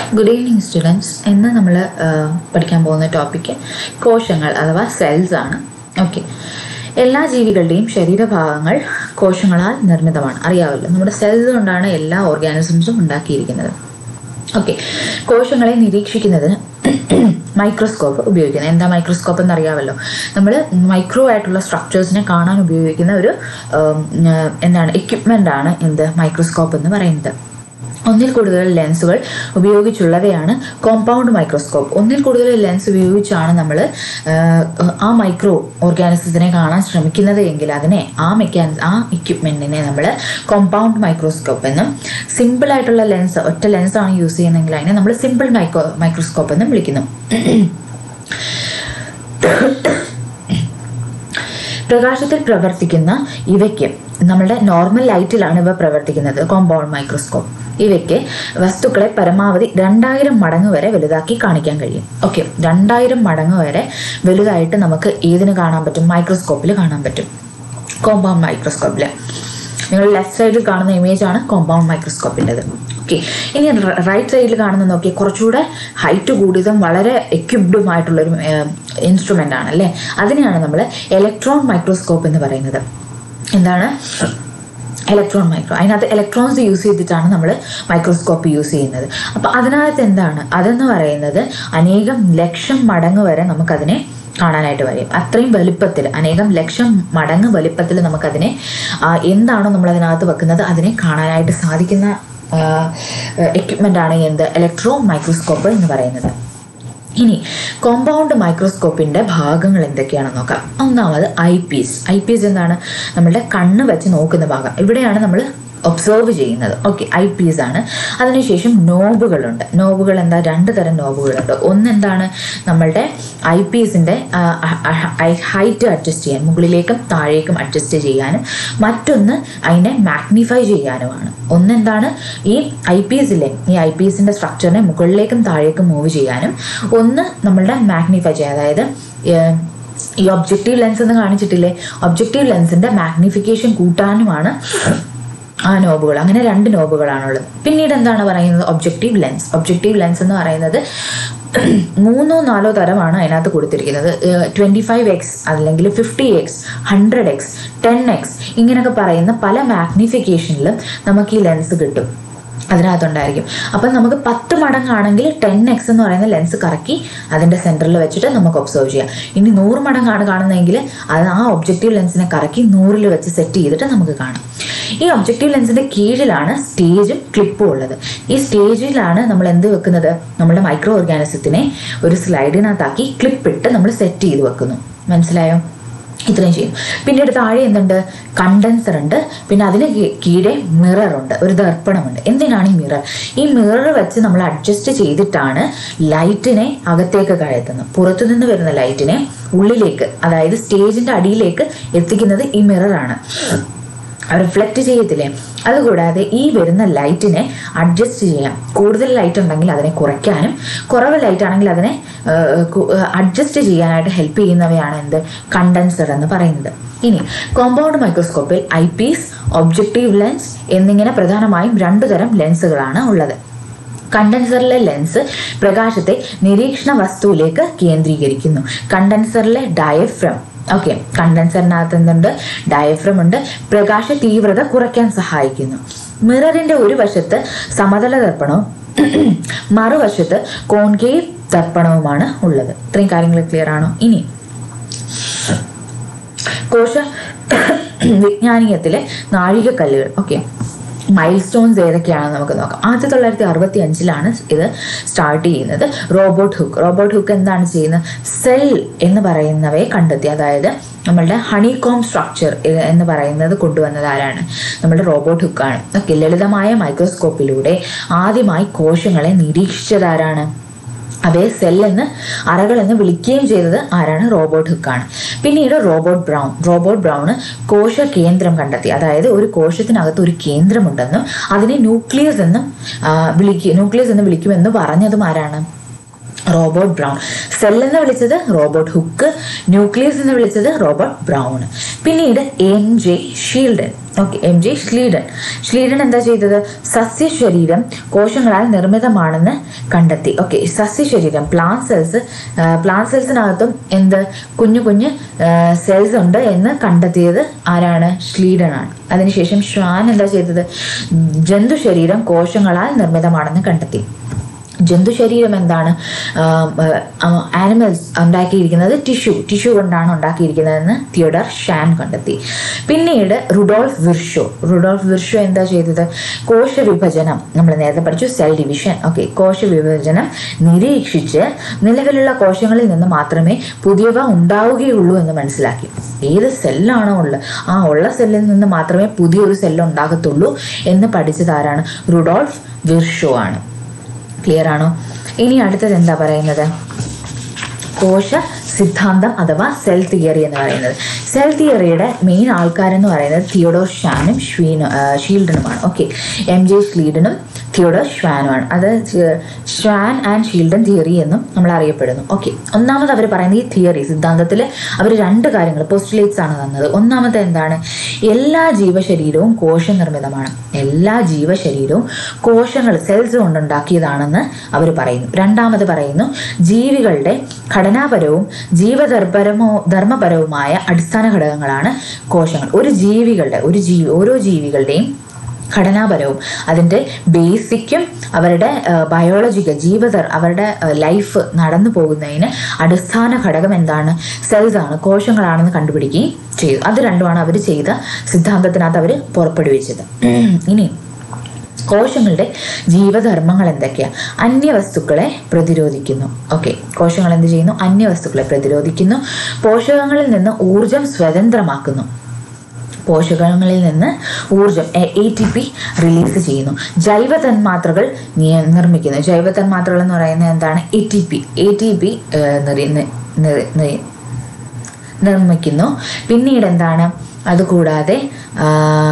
Good evening students ഇന്ന് നമ്മൾ പഠിക്കാൻ പോകുന്ന ടോപ്പിക്ക് കോശങ്ങൾ അഥവാ സെൽസ് ആണ് ഓക്കെ എല്ലാ ജീവികളുടെയും ശരീരഭാഗങ്ങൾ കോശങ്ങളാൽ നിർമ്മിതമാണ് അറിയാമല്ലോ നമ്മുടെ സെൽസ് കൊണ്ടാണ് എല്ലാ ഓർഗാനിസംസും ഉണ്ടാക്കിയിരിക്കുന്നത് ഓക്കെ കോശങ്ങളെ നിരീക്ഷിക്കുന്നതിന് മൈക്രോസ്കോപ്പ് ഉപയോഗിക്കുന്നത് എന്താ മൈക്രോസ്കോപ്പ് എന്നറിയാമല്ലോ നമ്മൾ മൈക്രോ ആയിട്ടുള്ള സ്ട്രക്ചേഴ്സിനെ കാണാൻ ഉപയോഗിക്കുന്ന ഒരു ഉം, എന്താണ് എക്യുപ്മെൻ്റ് ആണ് എന്ത് മൈക്രോസ്കോപ്പ് എന്ന് പറയുന്നത് ഒന്നിൽ കൂടുതൽ ലെൻസുകൾ ഉപയോഗിച്ചുള്ളവയാണ് കോമ്പൗണ്ട് മൈക്രോസ്കോപ്പ് ഒന്നിൽ കൂടുതൽ ലെൻസ് ഉപയോഗിച്ചാണ് നമ്മൾ ആ മൈക്രോ ഓർഗാനിസത്തിനെ കാണാൻ ശ്രമിക്കുന്നത് എങ്കിൽ അതിനെ ആ മെക്കാനി ആ എക്യുപ്മെൻറ്റിനെ നമ്മൾ കോമ്പൗണ്ട് മൈക്രോസ്കോപ്പ് എന്നും സിമ്പിൾ ആയിട്ടുള്ള ലെൻസ് ഒറ്റ ലെൻസാണ് യൂസ് ചെയ്യുന്നതെങ്കിൽ അതിനെ നമ്മൾ സിമ്പിൾ മൈക്രോ മൈക്രോസ്കോപ്പ് എന്നും വിളിക്കുന്നു പ്രകാശത്തിൽ പ്രവർത്തിക്കുന്ന ഇവയ്ക്ക് നമ്മുടെ നോർമൽ ലൈറ്റിലാണ് ഇവ പ്രവർത്തിക്കുന്നത് കോമ്പൗണ്ട് മൈക്രോസ്കോപ്പ് ഇവയ്ക്ക് വസ്തുക്കളെ പരമാവധി രണ്ടായിരം മടങ്ങ് വരെ വലുതാക്കി കാണിക്കാൻ കഴിയും ഓക്കെ രണ്ടായിരം മടങ്ങ് വരെ വലുതായിട്ട് നമുക്ക് ഏതിന് കാണാൻ പറ്റും മൈക്രോസ്കോപ്പിൽ കാണാൻ പറ്റും കോമ്പൗണ്ട് മൈക്രോസ്കോപ്പിൽ നിങ്ങൾ ലെഫ്റ്റ് സൈഡിൽ കാണുന്ന ഇമേജ് ആണ് കോമ്പൗണ്ട് മൈക്രോസ്കോപ്പിൻ്റെത് ഓക്കെ ഇനി റൈറ്റ് സൈഡിൽ കാണുന്ന നോക്കി കുറച്ചുകൂടെ ഹൈറ്റ് കൂടിയതും വളരെ എക്യുപ്ഡുമായിട്ടുള്ളൊരു ഇൻസ്ട്രുമെൻ്റ് ആണ് അല്ലേ അതിനെയാണ് നമ്മൾ ഇലക്ട്രോൺ മൈക്രോസ്കോപ്പ് എന്ന് പറയുന്നത് എന്താണ് ഇലക്ട്രോൺ മൈക്രോ അതിനകത്ത് ഇലക്ട്രോൺസ് യൂസ് ചെയ്തിട്ടാണ് നമ്മൾ മൈക്രോസ്കോപ്പ് യൂസ് ചെയ്യുന്നത് അപ്പോൾ അതിനകത്ത് എന്താണ് അതെന്ന് പറയുന്നത് അനേകം ലക്ഷം മടങ്ങ് വരെ നമുക്കതിനെ കാണാനായിട്ട് വരും അത്രയും വലുപ്പത്തിൽ അനേകം ലക്ഷം മടങ്ങ് വലുപ്പത്തിൽ നമുക്കതിനെ ആ, എന്താണോ നമ്മൾ അതിനകത്ത് വെക്കുന്നത് അതിനെ കാണാനായിട്ട് സാധിക്കുന്ന എക്യുപ്മെൻ്റ് ആണ് എന്ത് ഇലക്ട്രോ മൈക്രോസ്കോപ്പ് എന്ന് പറയുന്നത് ഇനി കോമ്പൗണ്ട് മൈക്രോസ്കോപ്പിന്റെ ഭാഗങ്ങൾ എന്തൊക്കെയാണെന്ന് നോക്കാം ഒന്നാമത് ഐ പീസ് ഐ പീസ് എന്താണ് നമ്മളുടെ കണ്ണ് വെച്ച് നോക്കുന്ന ഭാഗം ഇവിടെയാണ് നമ്മൾ ഒബ്സർവ് ചെയ്യുന്നത് ഓക്കെ ഐ പീസ് ആണ് അതിനുശേഷം നോബുകളുണ്ട് നോബുകൾ എന്താ രണ്ട് തരം നോബുകളുണ്ട് ഒന്ന് എന്താണ് നമ്മളുടെ ഐ പീസിൻ്റെ ഹൈറ്റ് അഡ്ജസ്റ്റ് ചെയ്യാൻ മുകളിലേക്കും താഴേക്കും അഡ്ജസ്റ്റ് ചെയ്യാനും മറ്റൊന്ന് അതിനെ മാഗ്നിഫൈ ചെയ്യാനുമാണ് ഒന്നെന്താണ് ഈ ഐ പി എസിലെ ഈ ഐ പി എസിൻ്റെ സ്ട്രക്ചറിനെ മുകളിലേക്കും താഴേക്കും മൂവ് ചെയ്യാനും ഒന്ന് നമ്മളുടെ മാഗ്നിഫൈ ചെയ്യാൻ അതായത് ഏഹ്, ഈ ഒബ്ജക്റ്റീവ് ലെൻസ് എന്ന് കാണിച്ചിട്ടില്ലേ ഒബ്ജക്റ്റീവ് ലെൻസിന്റെ മാഗ്നിഫിക്കേഷൻ കൂട്ടാനുമാണ് ആ നോബുകൾ അങ്ങനെ രണ്ട് നോബുകളാണുള്ളത് പിന്നീട് എന്താണ് പറയുന്നത് ഒബ്ജക്റ്റീവ് ലെൻസ് ഒബ്ജക്റ്റീവ് ലെൻസ് എന്ന് പറയുന്നത് മൂന്നോ നാലോ തരമാണ് അതിനകത്ത് കൊടുത്തിരിക്കുന്നത് ട്വൻറ്റി ഫൈവ് എക്സ് അല്ലെങ്കിൽ fifty X hundred X ten X ഇങ്ങനെയൊക്കെ പറയുന്ന പല മാഗ്നിഫിക്കേഷനിലും നമുക്ക് ഈ ലെൻസ് കിട്ടും അതിനകത്തുണ്ടായിരിക്കും അപ്പം നമുക്ക് പത്ത് മടങ്ങാണെങ്കിൽ ടെൻ എക്സ് എന്ന് പറയുന്ന ലെൻസ് കറക്കി അതിൻ്റെ സെൻറ്ററിൽ വെച്ചിട്ട് നമുക്ക് ഒബ്സർവ് ചെയ്യാം ഇനി നൂറ് മടങ്ങാണ് കാണുന്നതെങ്കിൽ അത് ആ ഒബ്ജക്റ്റീവ് ലെൻസിനെ കറക്കി നൂറിൽ വെച്ച് സെറ്റ് ചെയ്തിട്ട് നമുക്ക് കാണാം ഈ ഒബ്ജക്റ്റീവ് ലെൻസിൻ്റെ കീഴിലാണ് സ്റ്റേജും ക്ലിപ്പും ഉള്ളത് ഈ സ്റ്റേജിലാണ് നമ്മൾ എന്ത് വെക്കുന്നത് നമ്മുടെ മൈക്രോ ഓർഗാനിസത്തിനെ ഒരു സ്ലൈഡിനകത്താക്കി ക്ലിപ്പ് ഇട്ട് നമ്മൾ സെറ്റ് ചെയ്ത് വെക്കുന്നു മനസ്സിലായോ ഇത്രയും ചെയ്യും പിന്നീട് താഴെ എന്തുണ്ട് കണ്ടൻസർ ഉണ്ട് പിന്നെ അതിന് കീ- കീഴെ മിറർ ഉണ്ട് ഒരു ദർപ്പണമുണ്ട് എന്തിനാണ് ഈ മിറർ ഈ മിറർ വെച്ച് നമ്മൾ അഡ്ജസ്റ്റ് ചെയ്തിട്ടാണ് ലൈറ്റിനെ അകത്തേക്ക് കയറ്റുന്നത് പുറത്തുനിന്ന് വരുന്ന ലൈറ്റിനെ ഉള്ളിലേക്ക് അതായത് സ്റ്റേജിന്റെ അടിയിലേക്ക് എത്തിക്കുന്നത് ഈ മിററാണ് റിഫ്ലക്റ്റ് ചെയ്യത്തില്ലേ അതുകൂടാതെ ഈ വരുന്ന ലൈറ്റിനെ അഡ്ജസ്റ്റ് ചെയ്യാം കൂടുതൽ ലൈറ്റ് ഉണ്ടെങ്കിൽ അതിനെ കുറയ്ക്കാനും കുറവ് ലൈറ്റ് ആണെങ്കിൽ അതിനെ അഡ്ജസ്റ്റ് ചെയ്യാനായിട്ട് ഹെൽപ്പ് ചെയ്യുന്നവയാണ് എന്ത് കണ്ടൻസർ എന്ന് പറയുന്നത് ഇനി കോമ്പൗണ്ട് മൈക്രോസ്കോപ്പിൽ ഐ പീസ് ഒബ്ജക്റ്റീവ് ലെൻസ് എന്നിങ്ങനെ പ്രധാനമായും രണ്ടു തരം ലെൻസുകളാണ് ഉള്ളത് കണ്ടൻസറിലെ ലെൻസ് പ്രകാശത്തെ നിരീക്ഷണ വസ്തുവിലേക്ക് കേന്ദ്രീകരിക്കുന്നു കണ്ടൻസറിലെ ഡയഫ്രം ഓക്കെ കണ്ടൻസറിനകത്ത് എന്തുണ്ട് ഡയഫ്രം ഉണ്ട് പ്രകാശ തീവ്രത കുറയ്ക്കാൻ സഹായിക്കുന്നു മിററിന്റെ ഒരു വശത്ത് സമതല ദർപ്പണവും മറുവശത്ത് കോൺകേവ് ദർപ്പണവുമാണ് ഉള്ളത് ഇത്രയും കാര്യങ്ങൾ ക്ലിയർ ആണോ ഇനി കോശ വിജ്ഞാനീയത്തിലെ നാഴികക്കല്ലുകൾ ഓക്കെ മൈൽ സ്റ്റോൺസ് ഏതൊക്കെയാണെന്ന് നമുക്ക് നോക്കാം ആയിരത്തി തൊള്ളായിരത്തി അറുപത്തി അഞ്ചിലാണ് ഇത് സ്റ്റാർട്ട് ചെയ്യുന്നത് റോബോട്ട് ഹുക്ക് റോബോട്ട് ഹുക്ക് എന്താണ് ചെയ്യുന്നത് സെൽ എന്ന് പറയുന്നവയെ കണ്ടെത്തി അതായത് നമ്മളുടെ ഹണികോം സ്ട്രക്ചർ എന്ന് പറയുന്നത് കൊണ്ടുവന്നത് ആരാണ് നമ്മുടെ റോബോട്ട് ഹുക്കാണ് ഓക്കെ ലളിതമായ മൈക്രോസ്കോപ്പിലൂടെ ആദ്യമായി കോശങ്ങളെ നിരീക്ഷിച്ചത് ആരാണ് അവയെ സെല്ലെന്ന് അറകളെന്ന് വിളിക്കുകയും ചെയ്തത് ആരാണ് റോബോട്ട് ഹുക്കാണ് പിന്നീട് റോബോട്ട് ബ്രൗൺ റോബോട്ട് ബ്രൗണ് കോശ കേന്ദ്രം കണ്ടെത്തി അതായത് ഒരു കോശത്തിനകത്ത് ഒരു കേന്ദ്രമുണ്ടെന്നും അതിനെ ന്യൂക്ലിയസ് എന്നും ആ, വിളിക്കുക ന്യൂക്ലിയസ് എന്ന് വിളിക്കുമെന്ന് പറഞ്ഞതും ആരാണ് റോബോട്ട് ബ്രൗൺ സെൽ എന്ന് വിളിച്ചത് റോബോട്ട് ഹുക്ക് ന്യൂക്ലിയസ് എന്ന് വിളിച്ചത് റോബോട്ട് ബ്രൗൺ പിന്നീട് M J Schleiden okay M J Schleiden Schleiden എന്താ ചെയ്തത് സസ്യശരീരം കോശങ്ങളാൽ നിർമ്മിതമാണെന്ന് കണ്ടെത്തി ഓക്കെ സസ്യശരീരം പ്ലാന്റ് സെൽസ് പ്ലാന്റ് സെൽസിനകത്തും എന്ത് കുഞ്ഞു കുഞ്ഞു സെൽസ് ഉണ്ട് എന്ന് കണ്ടെത്തിയത് ആരാണ് ഷ്ലീഡൻ ആണ് അതിനുശേഷം ഷ്വാൻ എന്താ ചെയ്തത് ജന്തു ശരീരം കോശങ്ങളാൽ നിർമ്മിതമാണെന്ന് കണ്ടെത്തി ജന്തു ശരീരം എന്താണ് ആനിമൽസ് ഉണ്ടാക്കിയിരിക്കുന്നത് ടിഷ്യൂ ടിഷ്യൂ കൊണ്ടാണ് ഉണ്ടാക്കിയിരിക്കുന്നതെന്ന് തിയോഡർ ഷാൻ കണ്ടെത്തി പിന്നീട് റുഡോൾഫ് വിർഷോ റുഡോൾഫ് വിർഷോ എന്താ ചെയ്തത് കോശ വിഭജനം നമ്മൾ നേരത്തെ പഠിച്ചു സെൽ ഡിവിഷൻ ഓക്കെ കോശ വിഭജനം നിരീക്ഷിച്ച് നിലവിലുള്ള കോശങ്ങളിൽ നിന്ന് മാത്രമേ പുതിയവ ഉണ്ടാവുകയുള്ളൂ എന്ന് മനസ്സിലാക്കി ഏത് സെല്ലാണോ ഉള്ളത് ആ ഉള്ള സെല്ലിൽ നിന്ന് മാത്രമേ പുതിയൊരു സെല്ല് ഉണ്ടാകത്തുള്ളൂ എന്ന് പഠിച്ചത് ആരാണ് റുഡോൾഫ് വിർഷോ ആണ് ക്ലിയർ ആണോ ഇനി അടുത്തത് എന്താ പറയുന്നത് കോശ സിദ്ധാന്തം അഥവാ സെൽ തിയറി എന്ന് പറയുന്നത് സെൽ തിയറിയുടെ മെയിൻ ആൾക്കാരെന്ന് പറയുന്നത് തിയോഡോർ ഷാനും ഷ്വീനും ഷീൽഡനുമാണ് ഓക്കെ എം ജെ ഷ്ലീഡനും തിയോഡോർ ഷ്വാനുമാണ് അത് ഷ്വാൻ ആൻഡ് ഷീൽഡൻ തിയറി എന്നും നമ്മൾ അറിയപ്പെടുന്നു ഓക്കെ ഒന്നാമത് അവർ പറയുന്ന ഈ തിയറി സിദ്ധാന്തത്തിൽ അവർ രണ്ട് കാര്യങ്ങൾ പോസ്റ്റുലേറ്റ്സ് ആണ് തന്നത് ഒന്നാമത്തെ എന്താണ് എല്ലാ ജീവശരീരവും കോശനിർമ്മിതമാണ് എല്ലാ ജീവശരീരവും കോശങ്ങൾ സെൽസ് കൊണ്ടുണ്ടാക്കിയതാണെന്ന് അവർ പറയുന്നു രണ്ടാമത് പറയുന്നു ജീവികളുടെ ഘടനാപരവും ജീവധർപ്പരമോ ധർമ്മപരവുമായ അടിസ്ഥാന ഘടകങ്ങളാണ് കോശങ്ങൾ ഒരു ജീവികളുടെ ഒരു ജീവി ഓരോ ജീവികളുടെയും ഘടനാപരവും അതിൻ്റെ ബേസിക്കും അവരുടെ ബയോളജിക്കൽ ജീവധർ അവരുടെ ലൈഫ് നടന്നു പോകുന്നതിന് അടിസ്ഥാന ഘടകം എന്താണ് സെൽസ് ആണ് കോശങ്ങളാണെന്ന് കണ്ടുപിടിക്കുകയും ചെയ്തു അത് രണ്ടുമാണ് അവർ ചെയ്ത സിദ്ധാന്തത്തിനകത്ത് അവർ പുറപ്പെടുവിച്ചത് ഇനി കോശങ്ങളുടെ ജീവധർമ്മങ്ങൾ എന്തൊക്കെയാണ് അന്യവസ്തുക്കളെ പ്രതിരോധിക്കുന്നു ഓക്കെ കോശങ്ങൾ എന്ത് ചെയ്യുന്നു അന്യവസ്തുക്കളെ പ്രതിരോധിക്കുന്നു പോഷകങ്ങളിൽ നിന്ന് ഊർജം സ്വതന്ത്രമാക്കുന്നു പോഷകങ്ങളിൽ നിന്ന് ഊർജം എ ടി പി റിലീസ് ചെയ്യുന്നു ജൈവ തന്മാത്രകൾ നിയ- നിർമ്മിക്കുന്നു ജൈവ തന്മാത്രകൾ എന്ന് പറയുന്നത് എന്താണ് A T P A T P നിർമ്മിക്കുന്നു പിന്നീട് എന്താണ് അതുകൂടാതെ ആ,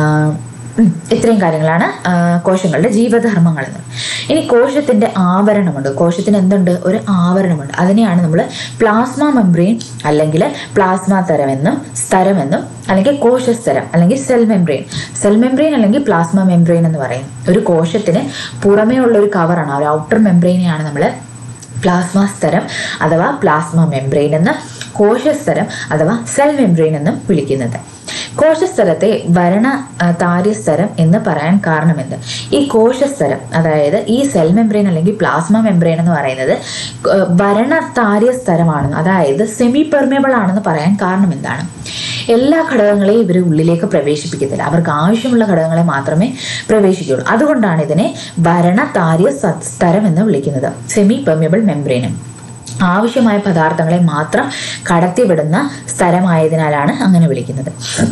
ഉം, ഇത്രയും കാര്യങ്ങളാണ് ആ, കോശങ്ങളുടെ ജീവധർമ്മങ്ങൾ എന്ന് ഇനി കോശത്തിന്റെ ആവരണമുണ്ട് കോശത്തിന് എന്തുണ്ട് ഒരു ആവരണമുണ്ട് അതിനെയാണ് നമ്മൾ പ്ലാസ്മ മെംബ്രെയിൻ അല്ലെങ്കിൽ പ്ലാസ്മ തരമെന്നും സ്ഥരമെന്നും അല്ലെങ്കിൽ കോശസ്തരം അല്ലെങ്കിൽ സെൽ മെംബ്രെയിൻ സെൽ മെംബ്രെയിൻ അല്ലെങ്കിൽ പ്ലാസ്മ മെംബ്രെയിൻ എന്ന് പറയും ഒരു കോശത്തിന് പുറമേ ഉള്ള ഒരു കവറാണ് ആ ഒരു ഔട്ടർ മെംബ്രെയിനെയാണ് നമ്മൾ പ്ലാസ്മ സ്തരം അഥവാ പ്ലാസ്മ മെംബ്രെയിൻ എന്ന് കോശസ്തരം അഥവാ സെൽ മെംബ്രെയിൻ എന്നും വിളിക്കുന്നത് കോശസ്ഥലത്തെ ഭരണ ആ, താര്യസ്തരം എന്ന് പറയാൻ കാരണമെന്ത് ഈ കോശസ്തരം അതായത് ഈ സെൽ മെംബ്രെയിൻ അല്ലെങ്കിൽ പ്ലാസ്മ മെംബ്രെയിൻ എന്ന് പറയുന്നത് ക- ഭരണ താര്യസ്തരമാണെന്ന് അതായത് സെമി പെർമേബിൾ ആണെന്ന് പറയാൻ കാരണം എന്താണ് എല്ലാ ഘടകങ്ങളെയും ഇവർ ഉള്ളിലേക്ക് പ്രവേശിപ്പിക്കത്തില്ല അവർക്ക് ആവശ്യമുള്ള ഘടകങ്ങളെ മാത്രമേ പ്രവേശിക്കുകയുള്ളൂ അതുകൊണ്ടാണ് ഇതിനെ ഭരണ താര്യ സ- സ്തരം എന്ന് വിളിക്കുന്നത് സെമി പെർമിയബിൾ മെംബ്രെയിനും ആവശ്യമായ പദാർത്ഥങ്ങളെ മാത്രം കടത്തിവിടുന്ന സ്ഥലമായതിനാലാണ് അങ്ങനെ വിളിക്കുന്നത്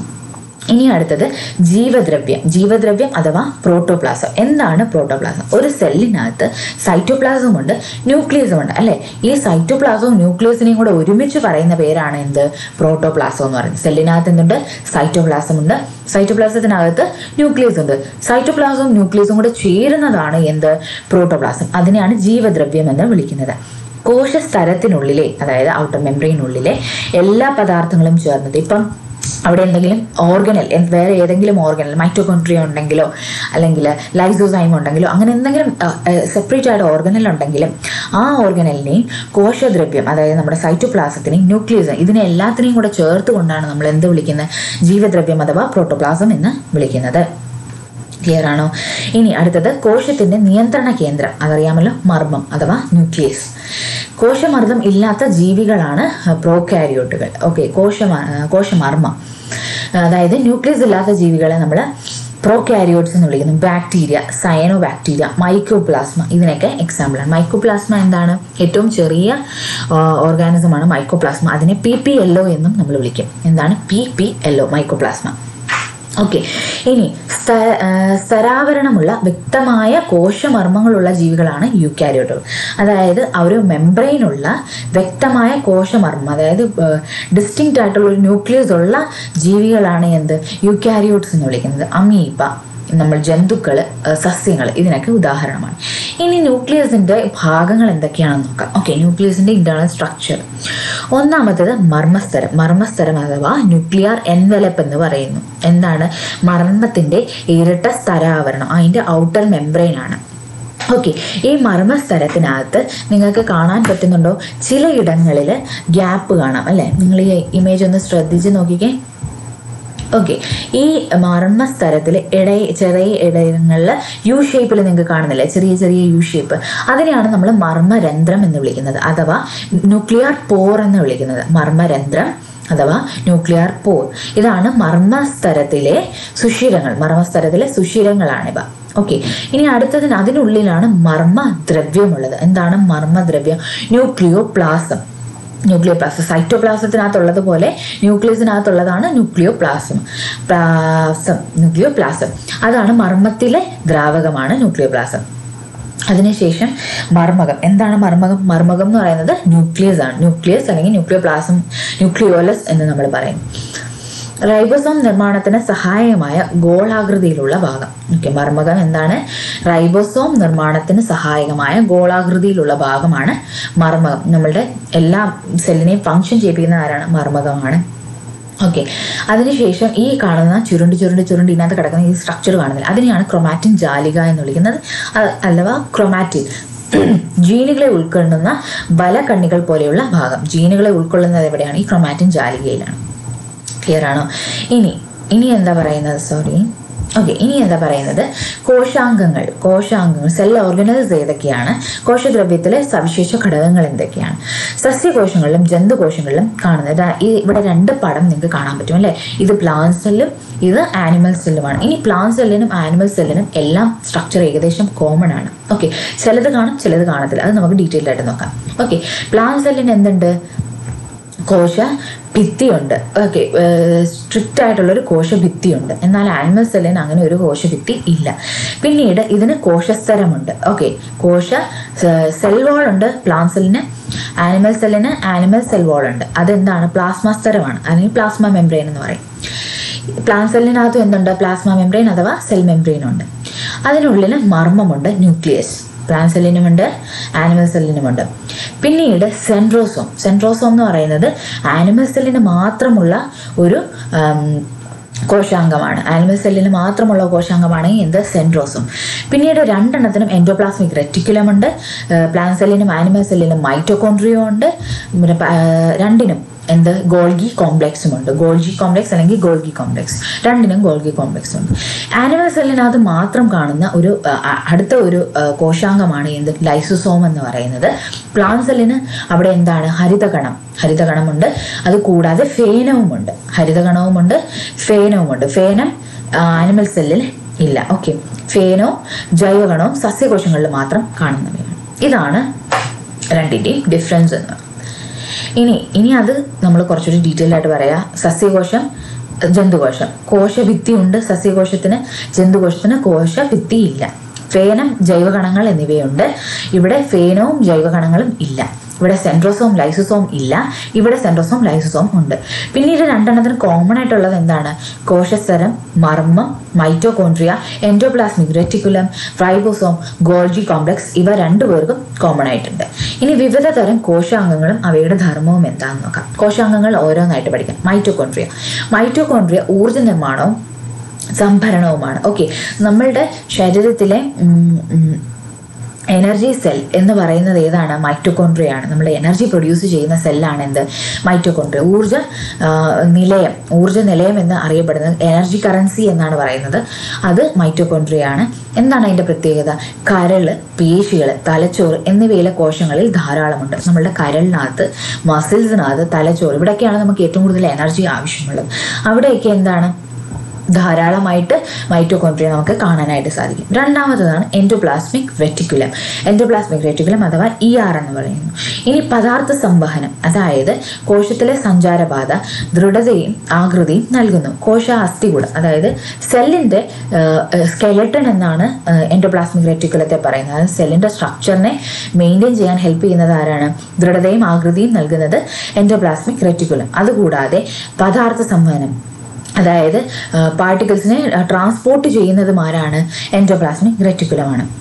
ഇനി അടുത്തത് ജീവദ്രവ്യം ജീവദ്രവ്യം അഥവാ പ്രോട്ടോപ്ലാസം എന്താണ് പ്രോട്ടോപ്ലാസം ഒരു സെല്ലിനകത്ത് സൈറ്റോപ്ലാസം ഉണ്ട് ന്യൂക്ലിയസും ഉണ്ട് അല്ലെ ഈ സൈറ്റോപ്ലാസവും ന്യൂക്ലിയസിനെയും കൂടെ ഒരുമിച്ച് പറയുന്ന പേരാണ് എന്ത് പ്രോട്ടോപ്ലാസം എന്ന് പറയുന്നത് സെല്ലിനകത്ത് എന്തുണ്ട് സൈറ്റോപ്ലാസം ഉണ്ട് സൈറ്റോപ്ലാസത്തിനകത്ത് ന്യൂക്ലിയസ് ഉണ്ട് സൈറ്റോപ്ലാസവും ന്യൂക്ലിയസും കൂടെ ചേരുന്നതാണ് എന്ത് പ്രോട്ടോപ്ലാസം അതിനെയാണ് ജീവദ്രവ്യം എന്ന് വിളിക്കുന്നത് കോശസ്തരത്തിനുള്ളിലെ അതായത് ഔട്ടർ മെംബ്രെയിനുള്ളിലെ എല്ലാ പദാർത്ഥങ്ങളും ചേർന്നത് ഇപ്പം അവിടെ എന്തെങ്കിലും ഓർഗനൽ വേറെ ഏതെങ്കിലും ഓർഗനൽ മൈറ്റോകോൺട്രിയ ഉണ്ടെങ്കിലോ അല്ലെങ്കിൽ ലൈസോസൈം ഉണ്ടെങ്കിലോ അങ്ങനെ എന്തെങ്കിലും സെപ്പറേറ്റ് ആയിട്ട് ഓർഗനൽ ഉണ്ടെങ്കിലും ആ ഓർഗനലിനെയും കോശദ്രവ്യം അതായത് നമ്മുടെ സൈറ്റോപ്ലാസത്തിനെയും ന്യൂക്ലിയസ് ഇതിനെ എല്ലാത്തിനെയും കൂടെ ചേർത്ത് കൊണ്ടാണ് നമ്മൾ എന്ത് വിളിക്കുന്നത് ജീവദ്രവ്യം അഥവാ പ്രോട്ടോപ്ലാസം എന്ന് വിളിക്കുന്നത് ക്ലിയർ ആണോ ഇനി അടുത്തത് കോശത്തിന്റെ നിയന്ത്രണ കേന്ദ്രം അതറിയാമല്ലോ മർമ്മം അഥവാ ന്യൂക്ലിയസ് കോശമർദ്ദം ഇല്ലാത്ത ജീവികളാണ് പ്രോകാരിയോട്ടുകൾ ഓക്കെ കോശ കോശമർമ്മം അതായത് ന്യൂക്ലിയസ് ഇല്ലാത്ത ജീവികളെ നമ്മൾ പ്രോകാരിയോട്സ് എന്ന് വിളിക്കുന്നു ബാക്ടീരിയ സയനോ ബാക്ടീരിയ മൈക്രോപ്ലാസ്മ ഇതിനൊക്കെ എക്സാമ്പിളാണ് മൈക്രോപ്ലാസ്മ എന്താണ് ഏറ്റവും ചെറിയ ഓർഗാനിസമാണ് മൈക്രോപ്ലാസ്മ അതിനെ പി പി എൽ ഒ എന്നും നമ്മൾ വിളിക്കും എന്താണ് P P L O mycoplasma okay ഇനി സ്ഥ- ആ, സ്ഥരാവരണമുള്ള വ്യക്തമായ കോശമർമ്മങ്ങളുള്ള ജീവികളാണ് യൂക്കാരിയോട്ടുകൾ അതായത് ആ ഒരു മെംബ്രെയിനുള്ള വ്യക്തമായ കോശമർമ്മം അതായത് ഡിസ്റ്റിങ്റ്റ് ആയിട്ടുള്ള ഒരു ന്യൂക്ലിയസ് ഉള്ള ജീവികളാണ് എന്ത് യൂക്കാരിയോട്സ് എന്ന് വിളിക്കുന്നത് അമീബ നമ്മൾ ജന്തുക്കൾ സസ്യങ്ങൾ ഇതിനൊക്കെ ഉദാഹരണമാണ് ഇനി ന്യൂക്ലിയസിന്റെ ഭാഗങ്ങൾ എന്തൊക്കെയാണെന്ന് നോക്കാം ഓക്കെ ന്യൂക്ലിയസിന്റെ ഇന്റേണൽ സ്ട്രക്ചർ ഒന്നാമത്തേത് മർമ്മസ്തരം മർമ്മസ്തരം അഥവാ ന്യൂക്ലിയർ എൻവലപ്പ് എന്ന് പറയുന്നു എന്താണ് മർമ്മത്തിന്റെ ഇരട്ട സ്ഥരാവരണം അതിന്റെ ഔട്ടർ മെംബ്രെയിൻ ആണ് ഓക്കെ ഈ മർമ്മസ്ഥലത്തിനകത്ത് നിങ്ങൾക്ക് കാണാൻ പറ്റുന്നുണ്ടോ ചിലയിടങ്ങളിൽ ഗ്യാപ്പ് കാണാം അല്ലേ നിങ്ങൾ ഈ ഇമേജ് ഒന്ന് ശ്രദ്ധിച്ച് നോക്കിക്കേ ഓക്കെ ഈ മർമ്മസ്ഥലത്തിൽ ഇട ചെറിയ ഇടങ്ങളിൽ യു ഷേപ്പിൽ നിങ്ങൾക്ക് കാണുന്നില്ലേ ചെറിയ ചെറിയ യു ഷേപ്പ് അതിനെയാണ് നമ്മൾ മർമ്മരന്ധ്രം എന്ന് വിളിക്കുന്നത് അഥവാ ന്യൂക്ലിയർ പോർ എന്ന് വിളിക്കുന്നത് മർമ്മരന്ധ്രം അഥവാ ന്യൂക്ലിയർ പോർ ഇതാണ് മർമ്മസ്തരത്തിലെ സുഷിരങ്ങൾ മർമ്മസ്തരത്തിലെ സുഷിരങ്ങളാണിവ ഓക്കെ ഇനി അടുത്തതിന് അതിനുള്ളിലാണ് മർമ്മദ്രവ്യമുള്ളത് എന്താണ് മർമ്മദ്രവ്യം ന്യൂക്ലിയോ പ്ലാസം ന്യൂക്ലിയോ പ്ലാസം സൈറ്റോപ്ലാസത്തിനകത്തുള്ളത് പോലെ ന്യൂക്ലിയസിനകത്തുള്ളതാണ് nucleoplasm plasm nucleoplasm അതാണ് മർമ്മത്തിലെ ദ്രാവകമാണ് ന്യൂക്ലിയോ പ്ലാസം അതിനുശേഷം മർമ്മകം എന്താണ് മർമ്മകം മർമ്മകം എന്ന് പറയുന്നത് ന്യൂക്ലിയസ് ആണ് ന്യൂക്ലിയസ് അല്ലെങ്കിൽ ന്യൂക്ലിയോ പ്ലാസം ന്യൂക്ലിയോലസ് എന്ന് നമ്മൾ പറയും റൈബോസോം നിർമ്മാണത്തിന് സഹായകമായ ഗോളാകൃതിയിലുള്ള ഭാഗം ഓക്കെ മർമ്മകം എന്താണ് റൈബോസോം നിർമ്മാണത്തിന് സഹായകമായ ഗോളാകൃതിയിലുള്ള ഭാഗമാണ് മർമ്മകം നമ്മളുടെ എല്ലാ സെല്ലിനെയും ഫങ്ഷൻ ചെയ്യിപ്പിക്കുന്ന ആരാണ് മർമ്മകമാണ് ഓക്കെ അതിനുശേഷം ഈ കാണുന്ന ചുരുണ്ട് ചുരുണ്ട് ചുരുണ്ട് ഇതിനകത്ത് കിടക്കുന്ന ഈ സ്ട്രക്ചർ കാണുന്നില്ല അതിനെയാണ് ക്രൊമാറ്റിൻ ജാലിക എന്ന് വിളിക്കുന്നത് അ- അഥവാ ക്രൊമാറ്റിൻ ജീനുകളെ ഉൾക്കൊള്ളുന്ന ബലകണ്ണികൾ പോലെയുള്ള ഭാഗം ജീനുകളെ ഉൾക്കൊള്ളുന്നത് എവിടെയാണ് ഈ ക്രൊമാറ്റിൻ ജാലികയിലാണ് ക്ലിയർ ആണോ ഇനി ഇനി എന്താ പറയുന്നത് സോറി ഓക്കെ ഇനി എന്താ പറയുന്നത് കോശാംഗങ്ങൾ കോശാംഗങ്ങൾ സെൽ ഓർഗനൈസ് ഏതൊക്കെയാണ് കോശദ്രവ്യത്തിലെ സവിശേഷ ഘടകങ്ങൾ എന്തൊക്കെയാണ് സസ്യകോശങ്ങളിലും ജന്തുകോശങ്ങളിലും കാണുന്നത് ദാ ഈ ഇവിടെ രണ്ട് പടം നിങ്ങൾക്ക് കാണാൻ പറ്റും അല്ലേ ഇത് പ്ലാന്റ് സെല്ലും ഇത് ആനിമൽ സെല്ലുമാണ് ഇനി പ്ലാന്റ് സെല്ലിനും ആനിമൽ സെല്ലിനും എല്ലാം സ്ട്രക്ചർ ഏകദേശം കോമൺ ആണ് ഓക്കെ ചിലത് കാണും ചിലത് കാണത്തില്ല അത് നമുക്ക് ഡീറ്റെയിൽ ആയിട്ട് നോക്കാം ഓക്കെ പ്ലാന്റ് സെല്ലിന് എന്തുണ്ട് കോശ ഭിത്തിയുണ്ട് ഓക്കെ സ്ട്രിക്റ്റ് ആയിട്ടുള്ളൊരു കോശഭിത്തിയുണ്ട് എന്നാൽ ആനിമൽ സെല്ലിന് അങ്ങനെ ഒരു കോശഭിത്തി ഇല്ല പിന്നീട് ഇതിന് കോശസ്തരമുണ്ട് ഓക്കെ കോശ സെൽ വാൾ ഉണ്ട് പ്ലാന്റ് സെല്ലിന് ആനിമൽ സെല്ലിന് ആനിമൽ സെൽ വാൾ ഉണ്ട് അതെന്താണ് പ്ലാസ്മ സ്തരമാണ് അല്ലെങ്കിൽ പ്ലാസ്മ മെംബ്രെയിൻ എന്ന് പറയും പ്ലാന്റ് സെല്ലിനകത്തും എന്തുണ്ട് പ്ലാസ്മ മെംബ്രെയിൻ അഥവാ സെൽ മെംബ്രെയിൻ ഉണ്ട് അതിനുള്ളിൽ മർമ്മമുണ്ട് ന്യൂക്ലിയസ് പ്ലാന്റ് സെല്ലിനുമുണ്ട് ആനിമൽ സെല്ലിനുമുണ്ട് പിന്നീട് സെൻട്രോസോം സെൻട്രോസോം എന്ന് പറയുന്നത് ആനിമൽ സെല്ലിന് മാത്രമുള്ള ഒരു ആം, കോശാംഗമാണ് ആനിമൽ സെല്ലിന് മാത്രമുള്ള കോശാംഗമാണ് എന്ത് സെൻട്രോസും പിന്നീട് രണ്ടെണ്ണത്തിനും എൻഡോപ്ലാസ്മിക് റെറ്റിക്കുലം ഉണ്ട് പ്ലാന്റ് സെല്ലിനും ആനിമൽ സെല്ലിനും മൈറ്റോകോൺട്രിയോ ഉണ്ട് പിന്നെ പ- ആ, രണ്ടിനും എന്ത് ഗോൾഗി കോംപ്ലെക്സും ഉണ്ട് ഗോൾജി കോംപ്ലെക്സ് അല്ലെങ്കിൽ ഗോൾഗി കോംപ്ലെക്സ് രണ്ടിനും ഗോൾഗി കോംപ്ലെക്സ് ഉണ്ട് ആനിമൽ സെല്ലിനകത്ത് മാത്രം കാണുന്ന ഒരു ആ, ആ, അടുത്ത ഒരു ആ, കോശാംഗമാണ് എന്ത് ലൈസോസോം എന്ന് പറയുന്നത് പ്ലാന്റ് സെല്ലിന് അവിടെ എന്താണ് ഹരിതകണം ഹരിതകണമുണ്ട് അത് കൂടാതെ ഫേനവുമുണ്ട് ഹരിതകണവുമുണ്ട് ഫേനവുമുണ്ട് ഫേനം ആനിമൽ സെല്ലിൽ ഇല്ല ഓക്കെ ഫേനോ ജൈവകണവും സസ്യകോശങ്ങളിൽ മാത്രം കാണുന്നവയാണ് ഇതാണ് രണ്ടിൻ്റെയും ഡിഫറൻസ് എന്ന് പറയുന്നത് ഇനി ഇനി അത് നമ്മൾ കുറച്ചുകൂടി ഡീറ്റെയിൽ ആയിട്ട് പറയാം സസ്യകോശം ജന്തുകോശം കോശഭിത്തി ഉണ്ട് സസ്യകോശത്തിന് ജന്തുകോശത്തിന് കോശഭിത്തി ഇല്ല ഫേനം ജൈവകണങ്ങൾ എന്നിവയുണ്ട് ഇവിടെ ഫേനവും ജൈവകണങ്ങളും ഇല്ല ഇവിടെ സെൻട്രോസോം ലൈസോസോം ഇല്ല ഇവിടെ സെൻട്രോസോം ലൈസോസോം ഉണ്ട് പിന്നീട് രണ്ടെണ്ണത്തിന് കോമൺ ആയിട്ടുള്ളത് എന്താണ് കോശസ്തരം മർമ്മം mitochondria endoplasmic reticulum ribosome Golgi complex ഇവ രണ്ടുപേർക്കും കോമൺ ആയിട്ടുണ്ട് ഇനി വിവിധ തരം കോശാംഗങ്ങളും അവയുടെ ധർമ്മവും എന്താണെന്ന് നോക്കാം കോശാംഗങ്ങൾ ഓരോന്നായിട്ട് പഠിക്കാം മൈറ്റോകോൺട്രിയ മൈറ്റോകോൺട്രിയ ഊർജ്ജ നിർമ്മാണവും സംഭരണവുമാണ് ഓക്കെ നമ്മളുടെ ശരീരത്തിലെ ഉം, ഉം, എനർജി സെൽ എന്ന് പറയുന്നത് ഏതാണ് മൈറ്റോകോൺട്രിയ ആണ് നമ്മുടെ എനർജി പ്രൊഡ്യൂസ് ചെയ്യുന്ന സെല്ലാണ് എന്ത് മൈറ്റോകോൺട്രിയ ഊർജ ആ, നിലയം ഊർജ നിലയം എന്ന് അറിയപ്പെടുന്നത് എനർജി കറൻസി എന്നാണ് പറയുന്നത് അത് മൈറ്റോകോൺട്രിയ ആണ് എന്താണ് അതിൻ്റെ പ്രത്യേകത കരള് പേശികൾ തലച്ചോറ് എന്നിവയിലെ കോശങ്ങളിൽ ധാരാളമുണ്ട് നമ്മളുടെ കരളിനകത്ത് മസിൽസിനകത്ത് തലച്ചോറ് ഇവിടെയൊക്കെയാണ് നമുക്ക് ഏറ്റവും കൂടുതൽ എനർജി ആവശ്യമുള്ളത് അവിടെയൊക്കെ എന്താണ് ധാരാളമായിട്ട് മൈറ്റോകോൺട്രിയ നമുക്ക് കാണാനായിട്ട് സാധിക്കും രണ്ടാമത്തതാണ് എൻഡോപ്ലാസ്മിക് റെറ്റിക്കുലം എൻഡോപ്ലാസ്മിക് റെറ്റിക്കുലം അഥവാ ഇ ആർ എന്ന് പറയുന്നു ഇനി പദാർത്ഥ സംവഹനം അതായത് കോശത്തിലെ സഞ്ചാരപാത ദൃഢതയും ആകൃതിയും നൽകുന്നു കോശ അസ്ഥികൂടം അതായത് സെല്ലിന്റെ സ്കെലട്ടൺ എന്നാണ് എൻഡോപ്ലാസ്മിക് റെറ്റിക്കുലത്തെ പറയുന്നത് അതായത് സെല്ലിന്റെ സ്ട്രക്ചറിനെ മെയിൻറ്റെയിൻ ചെയ്യാൻ ഹെൽപ്പ് ചെയ്യുന്നത് ആരാണ് ദൃഢതയും ആകൃതിയും നൽകുന്നത് എൻഡോപ്ലാസ്മിക് റെറ്റിക്കുലം അതുകൂടാതെ പദാർത്ഥ സംവഹനം അതായത് പാർട്ടിക്കിൾസിനെ ട്രാൻസ്പോർട്ട് ചെയ്യുന്നതും ആരാണ് എൻഡോപ്ലാസ്മിക് റെറ്റിക്കുലമാണ്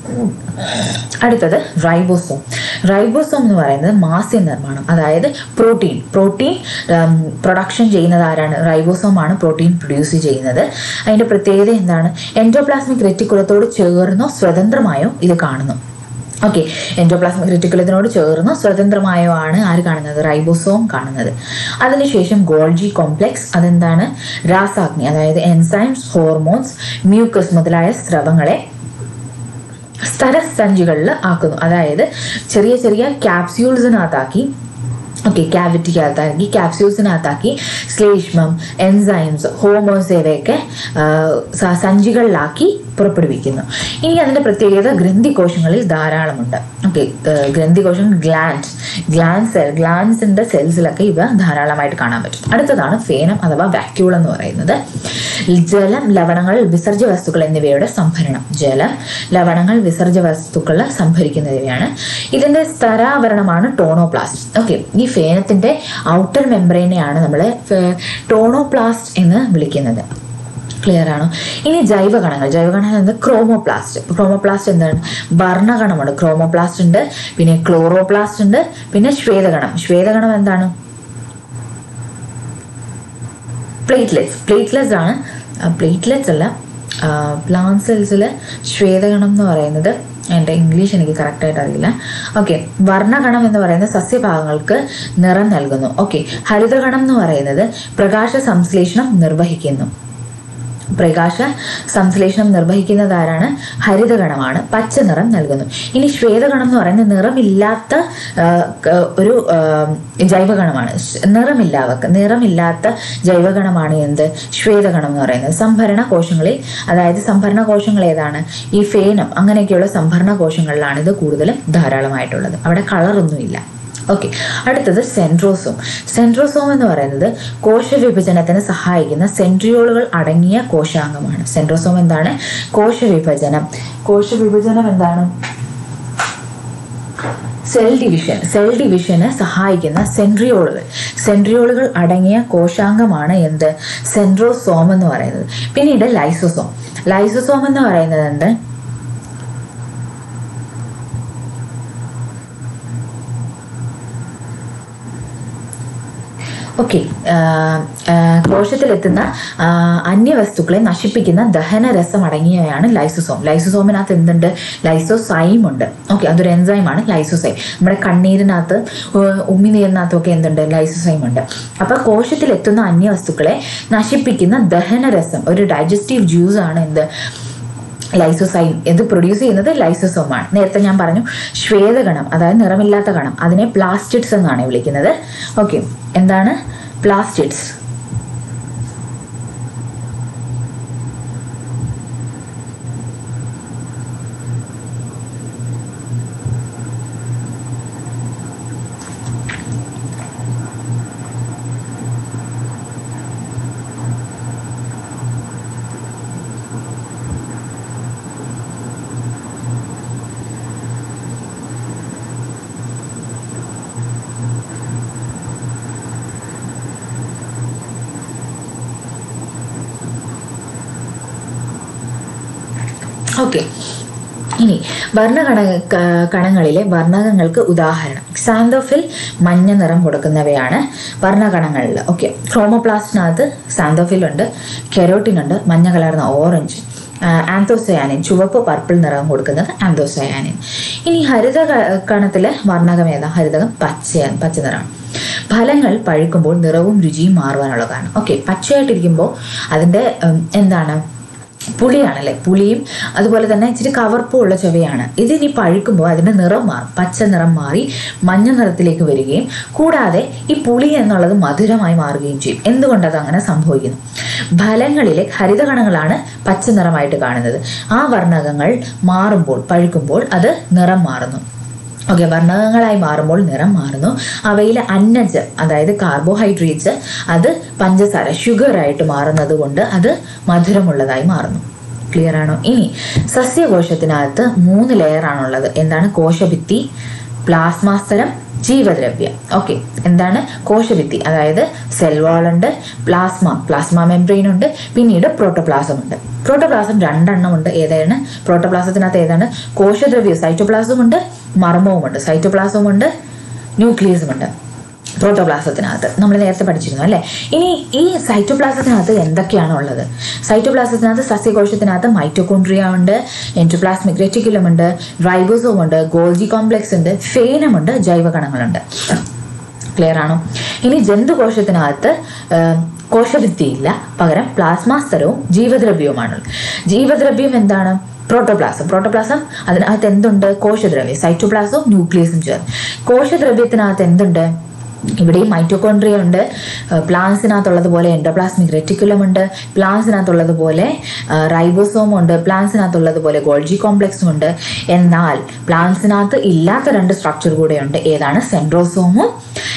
അടുത്തത് റൈബോസോം റൈബോസോം എന്ന് പറയുന്നത് മാസ്യ നിർമ്മാണം അതായത് പ്രോട്ടീൻ പ്രോട്ടീൻ പ്രൊഡക്ഷൻ ചെയ്യുന്നത് ആരാണ് റൈബോസോം ആണ് പ്രോട്ടീൻ പ്രൊഡ്യൂസ് ചെയ്യുന്നത് അതിന്റെ പ്രത്യേകത എന്താണ് എൻഡോപ്ലാസ്മിക് റെറ്റിക്കുലത്തോട് ചേർന്നോ സ്വതന്ത്രമായോ ഇത് കാണുന്നു ഓക്കെ എൻഡോപ്ലാസ്മിക് റെറ്റിക്കുലത്തിനോട് ചേർന്ന് സ്വതന്ത്രമായോ ആണ് ആര് കാണുന്നത് റൈബോസോം കാണുന്നത് അതിനുശേഷം ഗോൾജി കോംപ്ലെക്സ് അതെന്താണ് രാസാഗ്നി അതായത് എൻസൈംസ് ഹോർമോൺസ് മ്യൂക്കസ് മുതലായ സ്രവങ്ങളെ സ്ഥലസഞ്ചികളിൽ ആക്കുന്നു അതായത് ചെറിയ ചെറിയ ക്യാപ്സ്യൂൾസിനകത്താക്കി ഓക്കെ ക്യാവിറ്റിക്കകത്താക്കി ക്യാപ്സ്യൂൾസിനകത്താക്കി ശ്ലേഷ്മം എൻസൈംസ് ഹോമോസ് ഇവയൊക്കെ ആ, സ- സഞ്ചികളിലാക്കി പുറപ്പെടുവിക്കുന്നു ഇനി അതിൻ്റെ പ്രത്യേകത ഗ്രന്ഥികോശങ്ങളിൽ ധാരാളമുണ്ട് ഓക്കെ ഗ്രന്ഥികോശം ഗ്ലാൻസ് ഗ്ലാൻസ് സെൽ ഗ്ലാൻസിൻ്റെ സെൽസിലൊക്കെ ഇവ ധാരാളമായിട്ട് കാണാൻ പറ്റും അടുത്തതാണ് ഫേനം അഥവാ വാക്യൂൾ എന്ന് പറയുന്നത് ജലം ലവണങ്ങൾ വിസർജ്യ വസ്തുക്കൾ എന്നിവയുടെ സംഭരണം ജലം ലവണങ്ങൾ വിസർജ്യ വസ്തുക്കൾ സംഭരിക്കുന്നവയാണ് ഇതിന്റെ സ്തരാവരണമാണ് ടോണോപ്ലാസ്റ്റ് ഓക്കെ ഈ ഫേനത്തിന്റെ ഔട്ടർ മെംബ്രെയിനെയാണ് നമ്മൾ ടോണോപ്ലാസ്റ്റ് എന്ന് വിളിക്കുന്നത് ക്ലിയർ ആണോ ഇനി ജൈവകണങ്ങൾ ജൈവകണങ്ങൾ എന്നത് ക്രോമോപ്ലാസ്റ്റ് ക്രോമോപ്ലാസ്റ്റ് എന്താണ് വർണ്ണകണമുണ്ട് ക്രോമോപ്ലാസ്റ്റ് ഉണ്ട് പിന്നെ ക്ലോറോപ്ലാസ്റ്റ് ഉണ്ട് പിന്നെ ശ്വേതകണം ശ്വേതകണം എന്താണ് പ്ലേറ്റ്ലെറ്റ്സ് പ്ലേറ്റ്ലെറ്റ്സ് ആണ് പ്ലേറ്റ്ലെറ്റ്സ് അല്ല പ്ലാന്റ് സെൽസിൽ ശ്വേതകണം എന്ന് പറയുന്നത് എൻ്റെ ഇംഗ്ലീഷ് എനിക്ക് കറക്റ്റായിട്ട് അറിയില്ല ഓക്കെ വർണ്ണകണം എന്ന് പറയുന്ന സസ്യഭാഗങ്ങൾക്ക് നിറം നൽകുന്നു ഓക്കെ ഹരിതകണം എന്ന് പറയുന്നത് പ്രകാശ സംശ്ലേഷണം നിർവഹിക്കുന്നു പ്രകാശ സംശ്ലേഷണം നിർവഹിക്കുന്നത് ആരാണ് ഹരിതഗണമാണ് പച്ച നിറം നൽകുന്നു ഇനി ശ്വേതഗണം എന്ന് പറയുന്നത് നിറമില്ലാത്ത ആ, ക- ഒരു ആ, ജൈവഗണമാണ് സ് നിറമില്ലാവക്ക് നിറമില്ലാത്ത ജൈവഗണമാണ് എന്ത് ശ്വേതഗണം എന്ന് പറയുന്നത് സംഭരണ കോശങ്ങളിൽ അതായത് സംഭരണ കോശങ്ങൾ ഏതാണ് ഈ ഫേനം അങ്ങനെയൊക്കെയുള്ള സംഭരണ കോശങ്ങളിലാണ് ഇത് കൂടുതലും ധാരാളമായിട്ടുള്ളത് അവിടെ കളറൊന്നുമില്ല ഓക്കെ അടുത്തത് സെൻട്രോസോം സെൻട്രോസോം എന്ന് പറയുന്നത് കോശവിഭജനത്തിന് സഹായിക്കുന്ന സെൻട്രിയോളുകൾ അടങ്ങിയ കോശാംഗമാണ് സെൻട്രോസോം എന്താണ് കോശവിഭജനം കോശവിഭജനം എന്താണ് സെൽ ഡിവിഷൻ സെൽ ഡിവിഷന് സഹായിക്കുന്ന സെൻട്രിയോളുകൾ സെൻട്രിയോളുകൾ അടങ്ങിയ കോശാംഗമാണ് എന്ത് സെൻട്രോസോം എന്ന് പറയുന്നത് പിന്നീട് ലൈസോസോം ലൈസോസോം എന്ന് പറയുന്നത് എന്ത് ഓക്കെ കോശത്തിലെത്തുന്ന ആ, അന്യവസ്തുക്കളെ നശിപ്പിക്കുന്ന ദഹനരസം അടങ്ങിയവയാണ് ലൈസോസോം ലൈസോസോമിനകത്ത് എന്തുണ്ട് ലൈസോസൈം ഉണ്ട് ഓക്കെ അതൊരു എൻസൈമാണ് ലൈസോസൈം നമ്മുടെ കണ്ണീരിനകത്ത് ഉ- ഉമിനീരിനകത്തൊക്കെ എന്തുണ്ട് ലൈസോസൈം ഉണ്ട് അപ്പോൾ കോശത്തിലെത്തുന്ന അന്യവസ്തുക്കളെ നശിപ്പിക്കുന്ന ദഹനരസം ഒരു ഡൈജസ്റ്റീവ് ജ്യൂസ് ആണ് എന്ത് ലൈസോസൈം ഇത് പ്രൊഡ്യൂസ് ചെയ്യുന്നത് ലൈസോസോമാണ് നേരത്തെ ഞാൻ പറഞ്ഞു ശ്വേതകണം അതായത് നിറമില്ലാത്ത കണം അതിനെ പ്ലാസ്റ്റിഡ്സ് എന്നാണ് വിളിക്കുന്നത് ഓക്കെ എന്താണ് പ്ലാസ്റ്റിഡ്സ് ഓക്കെ ഇനി വർണ്ണകണ ക- കണങ്ങളിലെ വർണ്ണകങ്ങൾക്ക് ഉദാഹരണം സാന്തോഫിൽ മഞ്ഞ നിറം കൊടുക്കുന്നവയാണ് വർണ്ണകണങ്ങളിൽ ഓക്കെ ക്രോമോപ്ലാസ്റ്റിനകത്ത് സാന്തോഫിൽ ഉണ്ട് കെരോട്ടിൻ ഉണ്ട് മഞ്ഞ കലർന്ന ഓറഞ്ച് ആന്തോസയാനിൻ ചുവപ്പ് പർപ്പിൾ നിറം കൊടുക്കുന്നത് ആന്തോസയാനിൻ ഇനി ഹരിത ക- കണത്തിലെ വർണ്ണകം ഏതാ ഹരിതകം പച്ചയാണ് പച്ച നിറമാണ് ഫലങ്ങൾ പഴുക്കുമ്പോൾ നിറവും രുചിയും മാറുവാനുള്ള കാരണം ഓക്കെ പച്ചയായിട്ടിരിക്കുമ്പോൾ അതിൻ്റെ ഉം, എന്താണ് പുളിയാണല്ലേ പുളിയും അതുപോലെ തന്നെ ഇച്ചിരി കവർപ്പുള്ള ചൊവയാണ് ഇതിനി പഴുക്കുമ്പോൾ അതിൻ്റെ നിറം മാറും പച്ച നിറം മാറി മഞ്ഞ നിറത്തിലേക്ക് വരികയും കൂടാതെ ഈ പുളി എന്നുള്ളത് മധുരമായി മാറുകയും ചെയ്യും എന്തുകൊണ്ട് അത് അങ്ങനെ സംഭവിക്കുന്നു ഫലങ്ങളിലെ ഹരിതകണങ്ങളാണ് പച്ച നിറമായിട്ട് കാണുന്നത് ആ വർണ്ണകങ്ങൾ മാറുമ്പോൾ പഴുക്കുമ്പോൾ അത് നിറം മാറുന്നു ഓക്കെ വർണ്ണകങ്ങളായി മാറുമ്പോൾ നിറം മാറുന്നു അവയിലെ അന്നജം അതായത് കാർബോഹൈഡ്രേറ്റ്സ് അത് പഞ്ചസാര ഷുഗർ ആയിട്ട് മാറുന്നത് കൊണ്ട് അത് മധുരമുള്ളതായി മാറുന്നു ക്ലിയർ ആണോ ഇനി സസ്യകോശത്തിനകത്ത് മൂന്ന് ലെയർ ആണുള്ളത് എന്താണ് കോശഭിത്തി പ്ലാസ്മാസ്തരം ജീവദ്രവ്യം ഓക്കെ എന്താണ് കോശഭിത്തി അതായത് സെൽ വാൾ ഉണ്ട് പ്ലാസ്മ പ്ലാസ്മ മെംബ്രെയിൻ ഉണ്ട് പിന്നീട് പ്രോട്ടോപ്ലാസം ഉണ്ട് പ്രോട്ടോപ്ലാസം രണ്ടെണ്ണം ഉണ്ട് ഏതാണ് പ്രോട്ടോപ്ലാസത്തിനകത്ത് ഏതാണ് കോശദ്രവ്യം സൈറ്റോപ്ലാസം ഉണ്ട് മർമ്മവും ഉണ്ട് സൈറ്റോപ്ലാസവും ഉണ്ട് ന്യൂക്ലിയസും ഉണ്ട് പ്രോട്ടോപ്ലാസത്തിനകത്ത് നമ്മൾ നേരത്തെ പഠിച്ചിരുന്നു അല്ലേ ഇനി ഈ സൈറ്റോപ്ലാസത്തിനകത്ത് എന്തൊക്കെയാണ് ഉള്ളത് സൈറ്റോപ്ലാസത്തിനകത്ത് സസ്യകോശത്തിനകത്ത് മൈറ്റോകോൺട്രിയ ഉണ്ട് എൻറ്റോപ്ലാസ്മിക് റെറ്റിക്കുലം ഉണ്ട് റൈബോസോം ഉണ്ട് ഗോൾജി കോംപ്ലെക്സ് ഉണ്ട് ഫേനമുണ്ട് ജൈവകണങ്ങളുണ്ട് ക്ലിയർ ആണോ ഇനി ജന്തുകോശത്തിനകത്ത് കോശഭിത്തിയില്ല പകരം പ്ലാസ്മാ സ്തരവും ജീവദ്രവ്യവുമാണ് ജീവദ്രവ്യം എന്താണ് പ്രോട്ടോപ്ലാസം പ്രോട്ടോപ്ലാസം അതിനകത്ത് എന്തുണ്ട് കോശദ്രവ്യം സൈറ്റോപ്ലാസവും ന്യൂക്ലിയസും ചേർന്ന് കോശദ്രവ്യത്തിനകത്ത് എന്തുണ്ട് ഇവിടെയും മൈറ്റോകോൺട്രിയ ഉണ്ട് പ്ലാന്റ്സിനകത്തുള്ളതുപോലെ എൻഡോപ്ലാസ്മിക് റെറ്റിക്കുലം ഉണ്ട് പ്ലാന്റ്സിനകത്തുള്ളതുപോലെ റൈബോസോം ഉണ്ട് പ്ലാന്റ്സിനകത്തുള്ളതുപോലെ ഗോൾജി കോംപ്ലെക്സും ഉണ്ട് എന്നാൽ പ്ലാന്റ്സിനകത്ത് ഇല്ലാത്ത രണ്ട് സ്ട്രക്ചർ കൂടെയുണ്ട് ഏതാണ് സെൻട്രോസോമും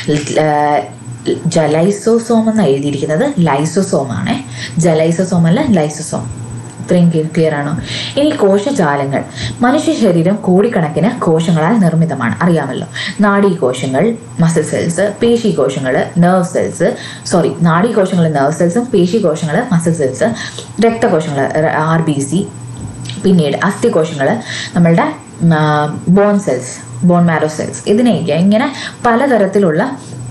ജലൈസോസോം എന്ന് എഴുതിയിരിക്കുന്നത് ലൈസോസോം ആണ് ജലൈസോസോം അല്ല ലൈസോസോം ഇത്രയും ക്ലിയർ ആണോ ഇനി കോശജാലങ്ങൾ മനുഷ്യ ശരീരം കോടിക്കണക്കിന് കോശങ്ങളാൽ നിർമ്മിതമാണ് അറിയാമല്ലോ നാഡീകോശങ്ങൾ മസിൽ സെൽസ് പേശി കോശങ്ങൾ നെർവ് സെൽസ് സോറി നാഡീകോശങ്ങൾ നെർവ് സെൽസും പേശി കോശങ്ങൾ മസിൽ സെൽസ് രക്തകോശങ്ങൾ ആർ ബി സി പിന്നീട് അസ്ഥികോശങ്ങൾ നമ്മളുടെ bone cells bone marrow cells ഇതിനെയൊക്കെ ഇങ്ങനെ പലതരത്തിലുള്ള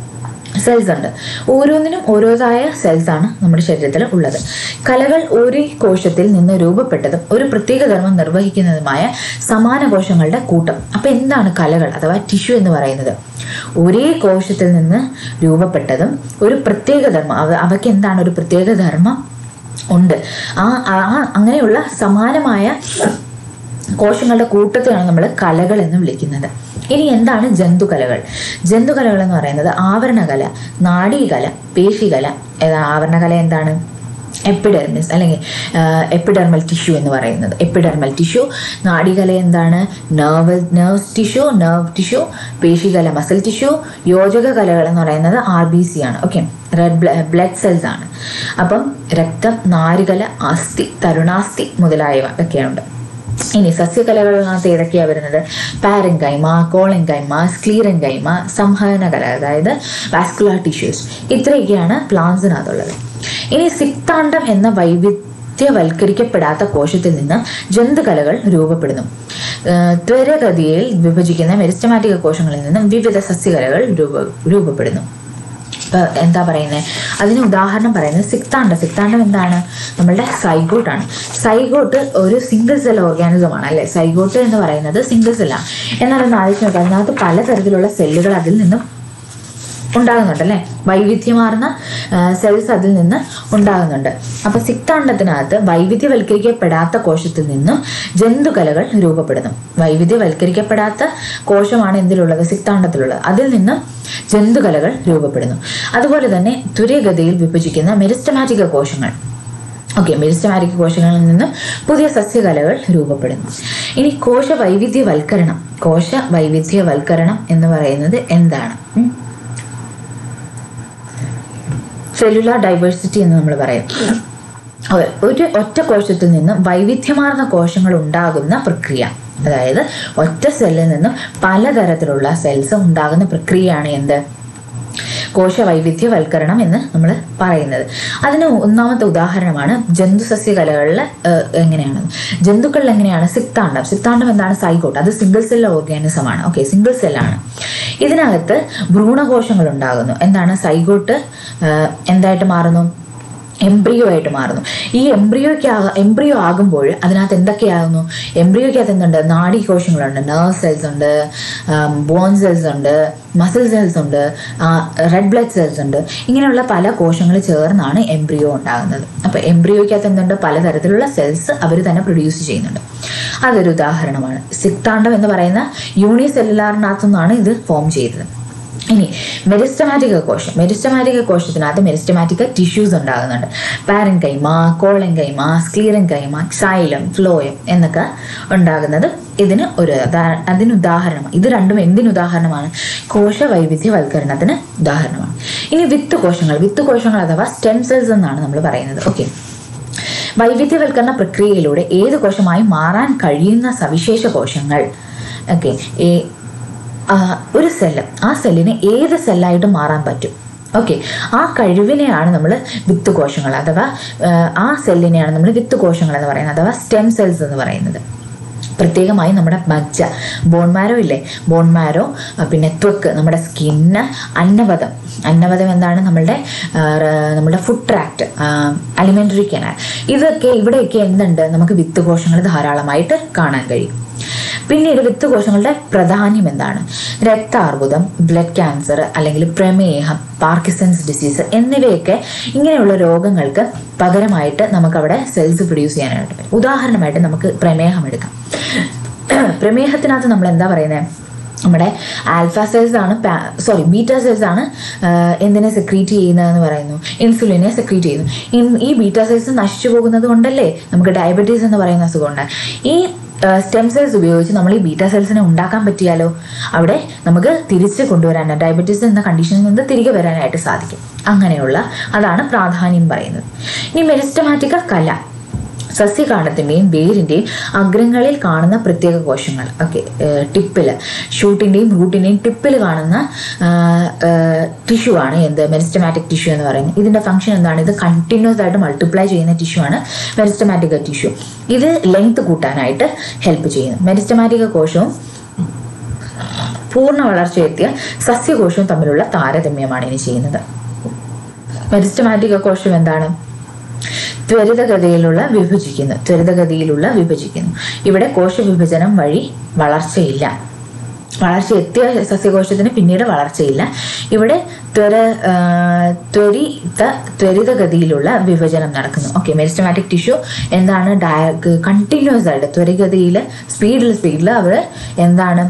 സെൽസ് ഉണ്ട് ഓരോന്നിനും ഓരോതായ സെൽസ് ആണ് നമ്മുടെ ശരീരത്തിൽ ഉള്ളത് കലകൾ ഒരു കോശത്തിൽ നിന്ന് രൂപപ്പെട്ടതും ഒരു പ്രത്യേക ധർമ്മം നിർവഹിക്കുന്നതുമായ സമാന കോശങ്ങളുടെ കൂട്ടം അപ്പൊ എന്താണ് കലകൾ അഥവാ ടിഷ്യൂ എന്ന് പറയുന്നത് ഒരേ കോശത്തിൽ നിന്ന് രൂപപ്പെട്ടതും ഒരു പ്രത്യേക ധർമ്മം അവ അവയ്ക്ക് എന്താണ് ഒരു പ്രത്യേക ധർമ്മം ഉണ്ട് ആ ആ അങ്ങനെയുള്ള സമാനമായ കോശങ്ങളുടെ കൂട്ടത്തെയാണ് നമ്മൾ കലകൾ എന്ന് വിളിക്കുന്നത് ഇനി എന്താണ് ജന്തുകലകൾ ജന്തുകലകൾ എന്ന് പറയുന്നത് ആവരണകല നാഡീകല പേശികല ഏതാ ആവരണകല എന്താണ് എപ്പിഡെർമിസ് അല്ലെങ്കിൽ എപ്പിഡെർമൽ ടിഷ്യൂ എന്ന് പറയുന്നത് എപ്പിഡെർമൽ ടിഷ്യൂ നാഡികല എന്താണ് nerve nerve tissue nerve tissue പേശികല മസിൽ ടിഷ്യൂ യോജക കലകൾ എന്ന് പറയുന്നത് ആർ ബി സി ആണ് ഓക്കെ റെഡ് ബ്ലഡ് സെൽസ് ആണ് അപ്പം രക്തം നാരുകല അസ്ഥി തരുണാസ്ഥി മുതലായവ ഒക്കെയുണ്ട് ഇനി സസ്യകലകളിനകത്ത് ഏതൊക്കെയാണ് വരുന്നത് പാരൻകൈമ കോളൻകൈമ സ്ക്ലീറൻകൈമ സംഹനകല അതായത് വാസ്കുലാർ ടിഷ്യൂസ് ഇത്രയൊക്കെയാണ് പ്ലാന്റ്സിനകത്തുള്ളത് ഇനി സിക്താണ്ഡം എന്ന വൈവിധ്യവൽക്കരിക്കപ്പെടാത്ത കോശത്തിൽ നിന്ന് ജന്തുകലകൾ രൂപപ്പെടുന്നു ത്വരഗതിയിൽ വിഭജിക്കുന്ന മെരിസ്റ്റമാറ്റിക് കോശങ്ങളിൽ നിന്നും വിവിധ സസ്യകലകൾ രൂപ രൂപപ്പെടുന്നു ഇപ്പൊ എന്താ പറയുന്നത് അതിന് ഉദാഹരണം പറയുന്നത് സിക്താണ്ഡം സിക്താണ്ഡം എന്താണ് നമ്മളുടെ സൈഗോട്ടാണ് സൈഗോട്ട് ഒരു സിംഗിൾ സെൽ ഓർഗാനിസം ആണ് അല്ലെ സൈഗോട്ട് എന്ന് പറയുന്നത് സിംഗിൾ സെല്ലാണ് എന്നാൽ ഒന്ന് ആലോചിച്ച് നോക്കാം അതിനകത്ത് പലതരത്തിലുള്ള സെല്ലുകൾ അതിൽ നിന്നും ഉണ്ടാകുന്നുണ്ട് അല്ലേ വൈവിധ്യമാർന്ന സെൽസ് അതിൽ നിന്ന് ഉണ്ടാകുന്നുണ്ട് അപ്പൊ സിക്താണ്ഡത്തിനകത്ത് വൈവിധ്യവൽക്കരിക്കപ്പെടാത്ത കോശത്തിൽ നിന്നും ജന്തുകലകൾ രൂപപ്പെടുന്നു വൈവിധ്യവൽക്കരിക്കപ്പെടാത്ത കോശമാണ് എന്തിലുള്ളത് സിക്താണ്ഡത്തിലുള്ളത് അതിൽ നിന്നും ജന്തുകലകൾ രൂപപ്പെടുന്നു അതുപോലെ തന്നെ തുര്യഗതിയിൽ വിഭജിക്കുന്ന മെരിസ്റ്റമാറ്റിക് കോശങ്ങൾ ഓക്കെ മെരിസ്റ്റമാറ്റിക് കോശങ്ങളിൽ നിന്നും പുതിയ സസ്യകലകൾ രൂപപ്പെടുന്നു ഇനി കോശ വൈവിധ്യവൽക്കരണം കോശ വൈവിധ്യവൽക്കരണം എന്ന് പറയുന്നത് എന്താണ് ഉം? സെല്ലുലാർ ഡൈവേഴ്സിറ്റി എന്ന് നമ്മൾ പറയും അതെ, ഒരു ഒറ്റ കോശത്തിൽ നിന്നും വൈവിധ്യമാർന്ന കോശങ്ങൾ ഉണ്ടാകുന്ന പ്രക്രിയ അതായത് ഒറ്റ സെല്ലിൽ നിന്നും പലതരത്തിലുള്ള സെൽസ് ഉണ്ടാകുന്ന പ്രക്രിയയാണ് എന്ത് കോശ വൈവിധ്യവൽക്കരണം എന്ന് നമ്മൾ പറയുന്നത് അതിന് ഒന്നാമത്തെ ഉദാഹരണമാണ് ജന്തുസസ്യകലകളിൽ എങ്ങനെയാണ് ജന്തുക്കളിൽ എങ്ങനെയാണ് സിക്താണ്ഡം സിക്താണ്ഡം എന്താണ് സൈഗോട്ട് അത് സിംഗിൾ സെൽ ഓർഗാനിസം ആണ് ഓക്കെ സിംഗിൾ സെല്ലാണ് ഇതിനകത്ത് ഭ്രൂണകോശങ്ങൾ ഉണ്ടാകുന്നു എന്താണ് സൈഗോട്ട് എന്തായിട്ട് മാറുന്നു എംബ്രിയോ ആയിട്ട് മാറുന്നു ഈ എംബ്രിയോയ്ക്ക് എംബ്രിയോ ആകുമ്പോൾ അതിനകത്ത് എന്തൊക്കെയാകുന്നു എംബ്രിയോയ്ക്കകത്ത് എന്തുണ്ട് നാഡി കോശങ്ങളുണ്ട് നെർവ് സെൽസ് ഉണ്ട് ബോൺ സെൽസ് ഉണ്ട് മസിൽ സെൽസ് ഉണ്ട് റെഡ് ബ്ലഡ് സെൽസ് ഉണ്ട് ഇങ്ങനെയുള്ള പല കോശങ്ങൾ ചേർന്നാണ് എംബ്രിയോ ഉണ്ടാകുന്നത് അപ്പോൾ എംബ്രിയോയ്ക്കകത്ത് എന്തുണ്ട് പലതരത്തിലുള്ള സെൽസ് അവർ തന്നെ പ്രൊഡ്യൂസ് ചെയ്യുന്നുണ്ട് അതൊരു ഉദാഹരണമാണ് സിക്താണ്ഡം എന്ന് പറയുന്ന യൂണിസെല്ലുലാറിനകത്തു നിന്നാണ് ഇത് ഫോം ചെയ്തത് ഇനി മെരിസ്റ്റമാറ്റിക് കോശം മെരിസ്റ്റമാറ്റിക് കോശത്തിനകത്ത് മെരിസ്റ്റമാറ്റിക് ടിഷ്യൂസ് ഉണ്ടാകുന്നുണ്ട് പാരൻ കൈമ കോളൻ കൈമ സ്ക്ലീറൻ കൈമ ക്സൈലം ഫ്ലോയം എന്നൊക്കെ ഉണ്ടാകുന്നത് ഇതിന് ഒരു ഉദാ- അതിന് ഉദാഹരണമാണ് ഇത് രണ്ടും എന്തിന് ഉദാഹരണമാണ് കോശ വൈവിധ്യവൽക്കരണത്തിന് ഉദാഹരണമാണ് ഇനി വിത്ത് കോശങ്ങൾ വിത്ത് കോശങ്ങൾ അഥവാ സ്റ്റെം സെൽസ് എന്നാണ് നമ്മൾ പറയുന്നത് ഓക്കെ വൈവിധ്യവൽക്കരണ പ്രക്രിയയിലൂടെ ഏത് കോശമായി മാറാൻ കഴിയുന്ന സവിശേഷ കോശങ്ങൾ ഓക്കെ ആ, ഒരു സെല്ല് ആ സെല്ലിന് ഏത് സെല്ലായിട്ട് മാറാൻ പറ്റും ഓക്കെ ആ കഴിവിനെയാണ് നമ്മൾ വിത്ത് കോശങ്ങൾ അഥവാ ആ, ആ സെല്ലിനെയാണ് നമ്മൾ വിത്ത് കോശങ്ങൾ എന്ന് പറയുന്നത് അഥവാ സ്റ്റെം സെൽസ് എന്ന് പറയുന്നത് പ്രത്യേകമായി നമ്മുടെ മജ്ജ ബോൺമാരോ ഇല്ലേ ബോൺമാരോ പിന്നെ ത്വക്ക് നമ്മുടെ സ്കിന്ന് അന്നവതം അന്നവതം എന്താണ് നമ്മളുടെ ആ, റ- നമ്മുടെ ഫുഡ് ട്രാക്ട് അലിമെന്ററി കനാൽ ഇതൊക്കെ ഇവിടെയൊക്കെ എന്തുണ്ട് നമുക്ക് വിത്ത് കോശങ്ങൾ ധാരാളമായിട്ട് കാണാൻ കഴിയും പിന്നീട് വിത്ത് കോശങ്ങളുടെ പ്രാധാന്യം എന്താണ് രക്താർബുദം ബ്ലഡ് ക്യാൻസർ അല്ലെങ്കിൽ പ്രമേഹം പാർക്കിസൺസ് ഡിസീസ് എന്നിവയൊക്കെ ഇങ്ങനെയുള്ള രോഗങ്ങൾക്ക് പകരമായിട്ട് നമുക്കവിടെ സെൽസ് പ്രൊഡ്യൂസ് ചെയ്യാനായിട്ട് പറ്റും ഉദാഹരണമായിട്ട് നമുക്ക് പ്രമേഹം എടുക്കാം പ്രമേഹത്തിനകത്ത് നമ്മൾ എന്താ പറയുന്നത് നമ്മുടെ ആൽഫ സെൽസ് ആണ് സോറി ബീറ്റ സെൽസ് ആണ് ആ, എന്തിനെ സെക്രീറ്റ് ചെയ്യുന്നതെന്ന് പറയുന്നു ഇൻസുലിനെ സെക്രീറ്റ് ചെയ്യുന്നു ഇൻ- ഈ ബീറ്റ സെൽസ് നശിച്ചു പോകുന്നത് കൊണ്ടല്ലേ നമുക്ക് ഡയബറ്റീസ് എന്ന് പറയുന്ന അസുഖം ഉണ്ടായി ഈ സ്റ്റെം സെൽസ് ഉപയോഗിച്ച് നമ്മൾ ഈ ബീറ്റ സെൽസിനെ ഉണ്ടാക്കാൻ പറ്റിയാലോ അവിടെ നമുക്ക് തിരിച്ച് കൊണ്ടുവരാൻ ഡയബറ്റീസ് എന്ന കണ്ടീഷനിൽ നിന്ന് തിരികെ വരാനായിട്ട് സാധിക്കും അങ്ങനെയുള്ള അതാണ് പ്രാധാന്യം പറയുന്നത് ഇനി മെരിസ്റ്റമാറ്റിക്ക കല സസ്യകാണ്ഡത്തിൻ്റെയും വേരിൻ്റെയും അഗ്രങ്ങളിൽ കാണുന്ന പ്രത്യേക കോശങ്ങൾ ഓക്കെ ടിപ്പിൽ ഷൂട്ടിൻ്റെയും റൂട്ടിൻ്റെയും ടിപ്പിൽ കാണുന്ന ടിഷ്യൂ ആണ് എന്ത് മെരിസ്റ്റമാറ്റിക് ടിഷ്യൂ എന്ന് പറയുന്നത് ഇതിൻ്റെ ഫംഗ്ഷൻ എന്താണ് ഇത് കണ്ടിന്യൂസ് ആയിട്ട് മൾട്ടിപ്ലൈ ചെയ്യുന്ന ടിഷ്യൂ ആണ് മെരിസ്റ്റമാറ്റിക് ടിഷ്യൂ ഇത് ലെങ്ത് കൂട്ടാനായിട്ട് ഹെൽപ്പ് ചെയ്യുന്നു മെരിസ്റ്റമാറ്റിക് കോശവും പൂർണ്ണ വളർച്ചയെത്തിയ സസ്യകോശവും തമ്മിലുള്ള താരതമ്യമാണ് ഇനി ചെയ്യുന്നത് മെരിസ്റ്റമാറ്റിക് കോശം എന്താണ് ത്വരിതഗതിയിലുള്ള വിഭജിക്കുന്നു ത്വരിതഗതിയിലുള്ള വിഭജിക്കുന്നു ഇവിടെ കോശവിഭജനം വഴി വളർച്ചയില്ല വളർച്ച എത്തിയ സസ്യകോശത്തിന് പിന്നീട് വളർച്ചയില്ല ഇവിടെ ത്വര ആ, ത്വരിത ത്വരിതഗതിയിലുള്ള വിഭജനം നടക്കുന്നു ഓക്കെ മെരിസ്റ്റമാറ്റിക് ടിഷ്യൂ എന്താണ് ഡയ കണ്ടിന്യൂസ് ആയിട്ട് ത്വരിതഗതിയിൽ സ്പീഡിൽ സ്പീഡിൽ അവർ എന്താണ്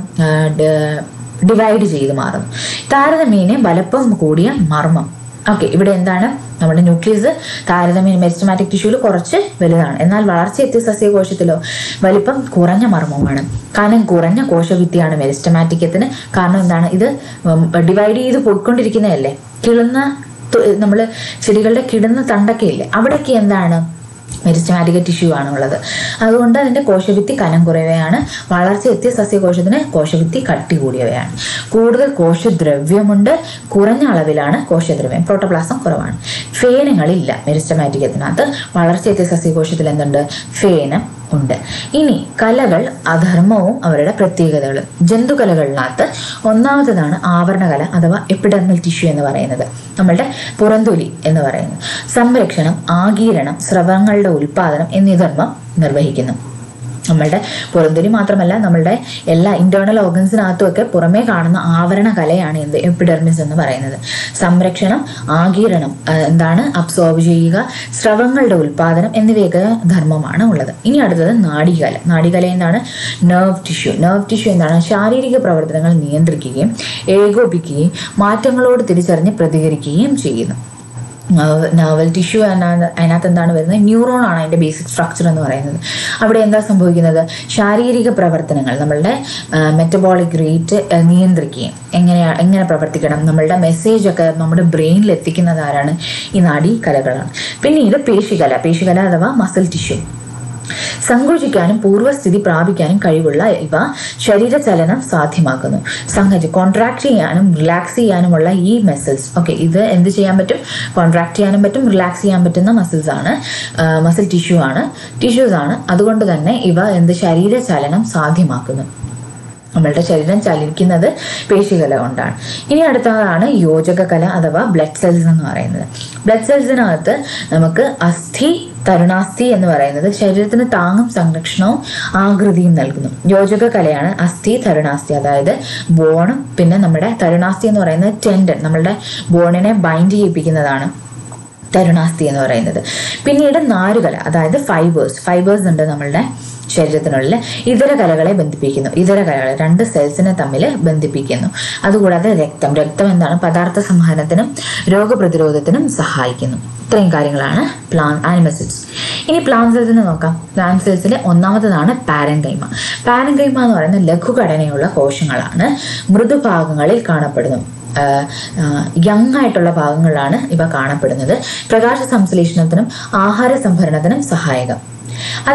ഡിവൈഡ് ചെയ്ത് മാറുന്നു താരതമ്യേന വലപ്പം കൂടിയ മർമ്മം ഓക്കെ ഇവിടെ എന്താണ് നമ്മുടെ ന്യൂക്ലിയസ് താരതമ്യം മെരിസ്റ്റമാറ്റിക് ടിഷ്യൂവിൽ കുറച്ച് വലുതാണ് എന്നാൽ വളർച്ച എത്തിയ സസ്യകോശത്തിലോ വലിപ്പം കുറഞ്ഞ മർമ്മമാണ് കനം കുറഞ്ഞ കോശഭിത്തിയാണ് മെരിസ്റ്റമാറ്റിക്കത്തിന് കാരണം എന്താണ് ഇത് ഡിവൈഡ് ചെയ്ത് പോയിക്കൊണ്ടിരിക്കുന്നതല്ലേ കിളുന്ന നമ്മൾ ചെടികളുടെ കിടുന്ന തണ്ടൊക്കെ ഇല്ലേ അവിടെയൊക്കെ എന്താണ് മെരിസ്റ്റമാറ്റിക് ടിഷ്യൂ ആണ് ഉള്ളത് അതുകൊണ്ട് അതിന്റെ കോശഭിത്തി കനം കുറയവയാണ് വളർച്ച എത്തിയ സസ്യകോശത്തിന് കോശഭിത്തി കട്ടി കൂടിയവയാണ് കൂടുതൽ കോശദ്രവ്യമുണ്ട് കുറഞ്ഞ അളവിലാണ് കോശദ്രവ്യം പ്രോട്ടോപ്ലാസം കുറവാണ് ഫേനങ്ങളില്ല മെരിസ്റ്റമാറ്റിക്കത്തിനകത്ത് വളർച്ച എത്തിയ സസ്യകോശത്തിൽ എന്തുണ്ട് ഫേനം ഉണ്ട് ഇനി കലകൾ അധർമ്മവും അവരുടെ പ്രത്യേകതകളും ജന്തുകലകളിനകത്ത് ഒന്നാമത്തേതാണ് ആവരണകല അഥവാ എപ്പിഡർമൽ ടിഷ്യൂ എന്ന് പറയുന്നത് നമ്മളുടെ പുറന്തൊലി എന്ന് പറയുന്നത് സംരക്ഷണം ആഗീരണം സ്രവങ്ങളുടെ ഉൽപാദനം എന്നീ ധർമ്മം നിർവഹിക്കുന്നു നമ്മളുടെ പുറന്തൊലി മാത്രമല്ല നമ്മളുടെ എല്ലാ ഇന്റേണൽ ഓർഗൻസിനകത്തും ഒക്കെ പുറമേ കാണുന്ന ആവരണ കലയാണ് എന്ത് എപ്പിഡെർമിസ് എന്ന് പറയുന്നത് സംരക്ഷണം ആഗീരണം ആ, എന്താണ് അബ്സോർബ് ചെയ്യുക സ്രവങ്ങളുടെ ഉൽപാദനം എന്നിവയൊക്കെ ധർമ്മമാണ് ഉള്ളത് ഇനി അടുത്തത് നാഡികല നാഡികല എന്താണ് നെർവ് ടിഷ്യൂ നെർവ് ടിഷ്യൂ എന്താണ് ശാരീരിക പ്രവർത്തനങ്ങൾ നിയന്ത്രിക്കുകയും ഏകോപിക്കുകയും മാറ്റങ്ങളോട് തിരിച്ചറിഞ്ഞ് പ്രതികരിക്കുകയും ചെയ്യുന്നു നാവൽ ടിഷ്യൂ അതിനകത്ത് എന്താണ് വരുന്നത് ന്യൂറോൺ ആണ് അതിന്റെ ബേസിക് സ്ട്രക്ചർ എന്ന് പറയുന്നത് അവിടെ എന്താ സംഭവിക്കുന്നത് ശാരീരിക പ്രവർത്തനങ്ങൾ നമ്മളുടെ മെറ്റബോളിക് റേറ്റ് നിയന്ത്രിക്കുകയും എങ്ങനെയാ എങ്ങനെ പ്രവർത്തിക്കണം നമ്മളുടെ മെസ്സേജ് ഒക്കെ നമ്മുടെ ബ്രെയിനിൽ എത്തിക്കുന്നത് ആരാണ് ഈ നാഡി കലകളാണ് പിന്നീട് പേശികല പേശികല അഥവാ മസിൽ ടിഷ്യൂ സങ്കോചിക്കാനും പൂർവ്വസ്ഥിതി പ്രാപിക്കാനും കഴിവുള്ള ഇവ ശരീരചലനം സാധ്യമാക്കുന്നു സംഗതി കോൺട്രാക്ട് ചെയ്യാനും റിലാക്സ് ചെയ്യാനുമുള്ള ഈ മസിൽസ് ഓക്കെ ഇത് എന്ത് ചെയ്യാൻ പറ്റും കോൺട്രാക്ട് ചെയ്യാനും പറ്റും റിലാക്സ് ചെയ്യാൻ പറ്റുന്ന മസിൽസ് ആണ് മസിൽ ടിഷ്യൂ ആണ് ടിഷ്യൂസ് ആണ് അതുകൊണ്ട് തന്നെ ഇവ എന്ത് ശരീരചലനം സാധ്യമാക്കുന്നു നമ്മളുടെ ശരീരം ചലിക്കുന്നത് പേശികല കൊണ്ടാണ് ഇനി അടുത്തതാണ് യോജക കല അഥവാ ബ്ലഡ് സെൽസ് എന്ന് പറയുന്നത് ബ്ലഡ് സെൽസിനകത്ത് നമുക്ക് അസ്ഥി തരുണാസ്ഥി എന്ന് പറയുന്നത് ശരീരത്തിന് താങ്ങും സംരക്ഷണവും ആകൃതിയും നൽകുന്നു യോജക കലയാണ് അസ്ഥി തരുണാസ്ഥി അതായത് ബോണും പിന്നെ നമ്മുടെ തരുണാസ്ഥി എന്ന് പറയുന്നത് ടെൻഡൻ നമ്മളുടെ ബോണിനെ ബൈൻഡ് ചെയ്യിപ്പിക്കുന്നതാണ് തരുണാസ്ഥി എന്ന് പറയുന്നത് പിന്നീട് നാരുകല അതായത് ഫൈബേഴ്സ് ഫൈബേഴ്സ് ഉണ്ട് നമ്മളുടെ ശരീരത്തിനുള്ളിൽ ഇതര കലകളെ ബന്ധിപ്പിക്കുന്നു ഇതര കലകൾ രണ്ട് സെൽസിനെ തമ്മിൽ ബന്ധിപ്പിക്കുന്നു അതുകൂടാതെ രക്തം രക്തം എന്താണ് പദാർത്ഥ സംഹരണത്തിനും രോഗപ്രതിരോധത്തിനും സഹായിക്കുന്നു ഇത്രയും കാര്യങ്ങളാണ് പ്ലാൻ ആനിമൽ സെൽസ് ഇനി പ്ലാൻ സെൽസിനെ നോക്കാം പ്ലാൻ സെൽസിൽ ഒന്നാമത്തതാണ് പാരൻകൈമ പാരൻകൈമ എന്ന് പറയുന്ന ലഘുഘടനയുള്ള കോശങ്ങളാണ് മൃദുഭാഗങ്ങളിൽ കാണപ്പെടുന്നു യങ് ആയിട്ടുള്ള ഭാഗങ്ങളിലാണ് ഇവ കാണപ്പെടുന്നത് പ്രകാശ സംശ്ലേഷണത്തിനും ആഹാര സംഭരണത്തിനും സഹായകം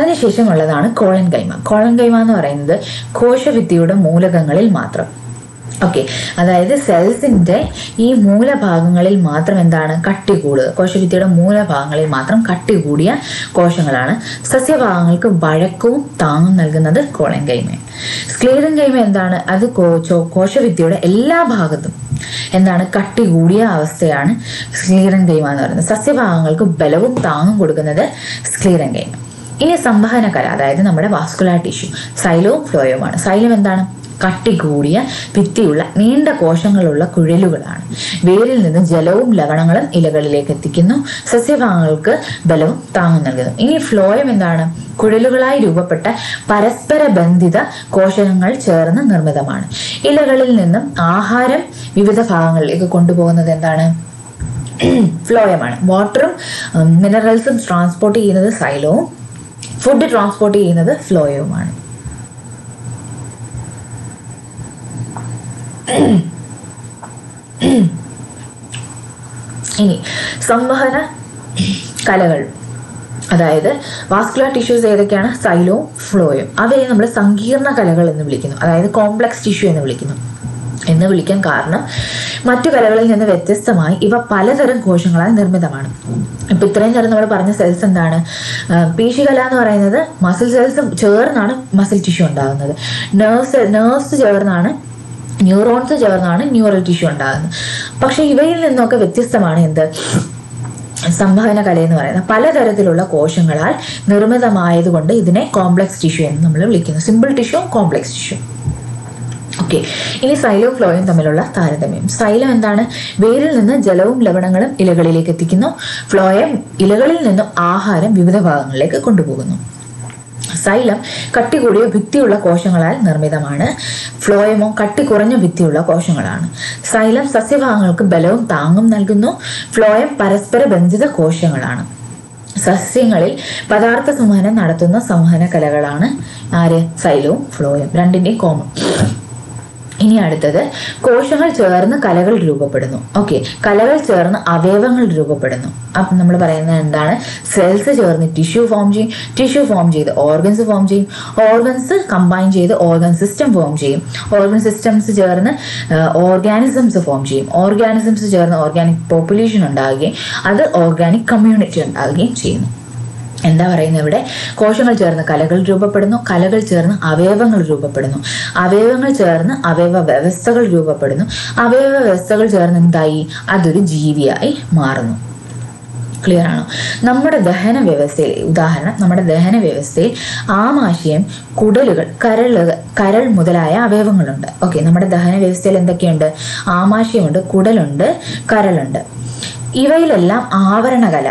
അതിനുശേഷമുള്ളതാണ് കോളൻ കൈമ കോളൻ കൈമ എന്ന് പറയുന്നത് കോശഭിത്തിയുടെ മൂലകങ്ങളിൽ മാത്രം ഓക്കെ അതായത് സെൽസിന്റെ ഈ മൂലഭാഗങ്ങളിൽ മാത്രം എന്താണ് കട്ടി കൂടുക കോശഭിത്തിയുടെ മൂലഭാഗങ്ങളിൽ മാത്രം കട്ടി കൂടിയ കോശങ്ങളാണ് സസ്യഭാഗങ്ങൾക്ക് വഴക്കവും താങ്ങും നൽകുന്നത് കോളൻകൈമ സ്ക്ലീറൻകൈമ എന്താണ് അത് കോ- കോശഭിത്തിയുടെ എല്ലാ ഭാഗത്തും എന്താണ് കട്ടി കൂടിയ അവസ്ഥയാണ് സ്ക്ലീറൻ കൈമ എന്ന് പറയുന്നത് സസ്യഭാഗങ്ങൾക്ക് ബലവും താങ്ങും കൊടുക്കുന്നത് സ്ക്ലീറൻ കൈമ ഇനി സംവഹന കല അതായത് നമ്മുടെ വാസ്കുലാർ ടിഷ്യൂ സൈലവും ഫ്ലോയുമാണ് സൈലം എന്താണ് കട്ടി കൂടിയ ഭിത്തിയുള്ള നീണ്ട കോശങ്ങളുള്ള കുഴലുകളാണ് വേരിൽ നിന്ന് ജലവും ലവണങ്ങളും ഇലകളിലേക്ക് എത്തിക്കുന്നു സസ്യഭാഗങ്ങൾക്ക് ബലവും താങ്ങും നൽകുന്നു ഇനി ഫ്ലോയം എന്താണ് കുഴലുകളായി രൂപപ്പെട്ട പരസ്പര ബന്ധിത കോശങ്ങൾ ചേർന്ന് നിർമ്മിതമാണ് ഇലകളിൽ നിന്നും ആഹാരം വിവിധ ഭാഗങ്ങളിലേക്ക് കൊണ്ടുപോകുന്നത് എന്താണ് ഫ്ലോയമാണ് വാട്ടറും മിനറൽസും ട്രാൻസ്പോർട്ട് ചെയ്യുന്നത് സൈലവും ഫുഡ് ട്രാൻസ്പോർട്ട് ചെയ്യുന്നത് ഫ്ലോയവുമാണ് ഇനി സംവഹന കലകൾ അതായത് വാസ്കുലർ ടിഷ്യൂസ് ഏതൊക്കെയാണ് സൈലോവും ഫ്ലോയും അവയെ നമ്മൾ സങ്കീർണ കലകൾ എന്ന് വിളിക്കുന്നു അതായത് കോംപ്ലക്സ് ടിഷ്യൂ എന്ന് വിളിക്കുന്നു എന്ന് വിളിക്കാൻ കാരണം മറ്റു കലകളിൽ നിന്ന് വ്യത്യസ്തമായി ഇവ പലതരം കോശങ്ങളാൽ നിർമ്മിതമാണ് ഇപ്പൊ ഇത്രയും നേരം നമ്മൾ പറഞ്ഞ സെൽസ് എന്താണ് ആ, പേശികല എന്ന് പറയുന്നത് മസിൽ സെൽസ് ചേർന്നാണ് മസിൽ ടിഷ്യൂ ഉണ്ടാകുന്നത് നേഴ്സ് നേഴ്സ് ചേർന്നാണ് ന്യൂറോൺസ് ചേർന്നാണ് ന്യൂറൽ ടിഷ്യൂ ഉണ്ടാകുന്നത് പക്ഷെ ഇവയിൽ നിന്നൊക്കെ വ്യത്യസ്തമാണ് എന്ത് സംവഹന കല എന്ന് പറയുന്നത് പലതരത്തിലുള്ള കോശങ്ങളാൽ നിർമ്മിതമായതുകൊണ്ട് ഇതിനെ കോംപ്ലക്സ് ടിഷ്യൂ എന്ന് നമ്മൾ വിളിക്കുന്നു simple tissue complex tissue okay ഇനി സൈലവും ഫ്ലോയും തമ്മിലുള്ള താരതമ്യം സൈലം എന്താണ് വേരിൽ നിന്ന് ജലവും ലവണങ്ങളും ഇലകളിലേക്ക് എത്തിക്കുന്നു ഫ്ലോയം ഇലകളിൽ നിന്നും ആഹാരം വിവിധ ഭാഗങ്ങളിലേക്ക് കൊണ്ടുപോകുന്നു സൈലം കട്ടി കൂടിയ ഭിത്തിയുള്ള കോശങ്ങളാൽ നിർമ്മിതമാണ് ഫ്ലോയമോ കട്ടി കുറഞ്ഞ ഭിത്തിയുള്ള കോശങ്ങളാണ് സൈലം സസ്യഭാഗങ്ങൾക്ക് ബലവും താങ്ങും നൽകുന്നു ഫ്ലോയം പരസ്പര ബന്ധിത കോശങ്ങളാണ് സസ്യങ്ങളിൽ പദാർത്ഥ സംവഹനം നടത്തുന്ന സംവഹന കലകളാണ് ആര് സൈലവും ഫ്ലോയും രണ്ടിന്റെയും കോമൺ ഇനി അടുത്തത് കോശങ്ങൾ ചേർന്ന് കലകൾ രൂപപ്പെടുന്നു ഓക്കെ കലകൾ ചേർന്ന് അവയവങ്ങൾ രൂപപ്പെടുന്നു അപ്പം നമ്മൾ പറയുന്നത് എന്താണ് സെൽസ് ചേർന്ന് ടിഷ്യൂ ഫോം ചെയ്യും ടിഷ്യൂ ഫോം ചെയ്ത് ഓർഗൻസ് ഫോം ചെയ്യും ഓർഗൻസ് കമ്പൈൻ ചെയ്ത് ഓർഗൻ സിസ്റ്റം ഫോം ചെയ്യും ഓർഗൻ സിസ്റ്റംസ് ചേർന്ന് ഓർഗാനിസംസ് ഫോം ചെയ്യും ഓർഗാനിസംസ് ചേർന്ന് ഓർഗാനിക് പോപ്പുലേഷൻ ഉണ്ടാകുകയും അത് ഓർഗാനിക് കമ്മ്യൂണിറ്റി ഉണ്ടാകുകയും ചെയ്യുന്നു എന്താ പറയുന്നത് ഇവിടെ കോശങ്ങൾ ചേർന്ന് കലകൾ രൂപപ്പെടുന്നു കലകൾ ചേർന്ന് അവയവങ്ങൾ രൂപപ്പെടുന്നു അവയവങ്ങൾ ചേർന്ന് അവയവ വ്യവസ്ഥകൾ രൂപപ്പെടുന്നു അവയവ വ്യവസ്ഥകൾ ചേർന്ന് എന്തായി അതൊരു ജീവിയായി മാറുന്നു ക്ലിയർ ആണോ നമ്മുടെ ദഹന വ്യവസ്ഥയിൽ ഉദാഹരണം നമ്മുടെ ദഹന വ്യവസ്ഥയിൽ ആമാശയം കുടലുകൾ കരളുകൾ കരൾ മുതലായ അവയവങ്ങളുണ്ട് ഓക്കെ നമ്മുടെ ദഹന വ്യവസ്ഥയിൽ എന്തൊക്കെയുണ്ട് ആമാശയമുണ്ട് കുടലുണ്ട് കരളുണ്ട് ഇവയിലെല്ലാം ആവരണകല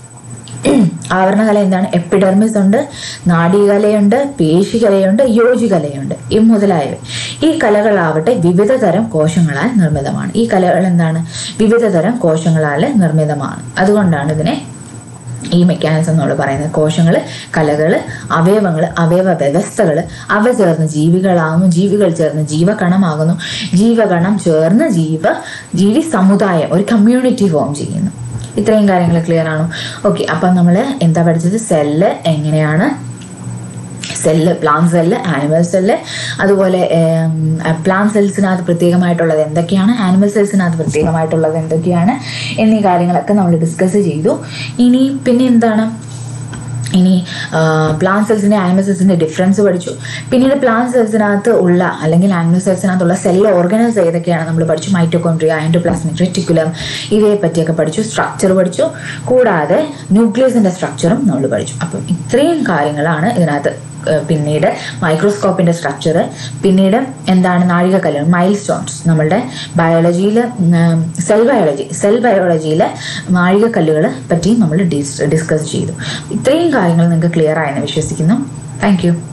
ആവരണകല എന്താണ് എപ്പിഡെർമിസ് ഉണ്ട് നാഡീകലയുണ്ട് പേശികലയുണ്ട് യോജികലയുണ്ട് ഈ മുതലായവ ഈ കലകളാവട്ടെ വിവിധ തരം കോശങ്ങളാൽ നിർമ്മിതമാണ് ഈ കലകൾ എന്താണ് വിവിധ തരം കോശങ്ങളാൽ നിർമ്മിതമാണ് അതുകൊണ്ടാണ് ഇതിനെ ഈ മെക്കാനിസം നമ്മൾ പറയുന്നത് കോശങ്ങൾ കലകൾ അവയവങ്ങൾ അവയവ വ്യവസ്ഥകൾ അവ ചേർന്ന് ജീവികളാകുന്നു ജീവികൾ ചേർന്ന് ജീവകണമാകുന്നു ജീവകണം ചേർന്ന് ജീവ ജീവി സമുദായം ഒരു കമ്മ്യൂണിറ്റി ഫോം ചെയ്യുന്നു ഇത്രയും കാര്യങ്ങൾ ക്ലിയർ ആണോ ഓക്കെ അപ്പം നമ്മൾ എന്താ പഠിച്ചത് സെല്ല് എങ്ങനെയാണ് cell plant cell animal cell അതുപോലെ പ്ലാൻ സെൽസിനകത്ത് പ്രത്യേകമായിട്ടുള്ളത് എന്തൊക്കെയാണ് ആനിമൽ സെൽസിനകത്ത് പ്രത്യേകമായിട്ടുള്ളത് എന്തൊക്കെയാണ് എന്നീ കാര്യങ്ങളൊക്കെ നമ്മൾ ഡിസ്കസ് ചെയ്തു ഇനി പിന്നെ എന്താണ് ഇനി പ്ലാൻ സെൽസിന്റെ ആനിമൽ സെൽസിന്റെ ഡിഫറൻസ് പഠിച്ചു പിന്നീട് പ്ലാൻ സെൽസിനകത്ത് ഉള്ള അല്ലെങ്കിൽ ആനിമൽ സെൽസിനകത്തുള്ള സെൽ ഓർഗനൈസ് ഏതൊക്കെയാണ് നമ്മൾ പഠിച്ചു മൈറ്റോകോൺട്രിയ ആൻഡോപ്ലാസ്മിക് റെറ്റിക്കുലം ഇവയെ പറ്റിയൊക്കെ പഠിച്ചു സ്ട്രക്ചർ പഠിച്ചു കൂടാതെ ന്യൂക്ലിയസിന്റെ സ്ട്രക്ചറും നമ്മൾ പഠിച്ചു അപ്പം ഇത്രയും കാര്യങ്ങളാണ് ഇതിനകത്ത് ഏഹ് പിന്നീട് മൈക്രോസ്കോപ്പിന്റെ സ്ട്രക്ചർ പിന്നീട് എന്താണ് നാഴികക്കല്ലുകൾ മൈൽ സ്റ്റോൺസ് നമ്മളുടെ ബയോളജിയിൽ സെൽ ബയോളജി സെൽ ബയോളജിയിലെ നാഴികക്കല്ലുകൾ പറ്റി നമ്മൾ ഡിസ്കസ് ചെയ്തു ഇത്രയും കാര്യങ്ങൾ നിങ്ങൾക്ക് ക്ലിയർ ആയെന്ന് വിശ്വസിക്കുന്നു താങ്ക് യു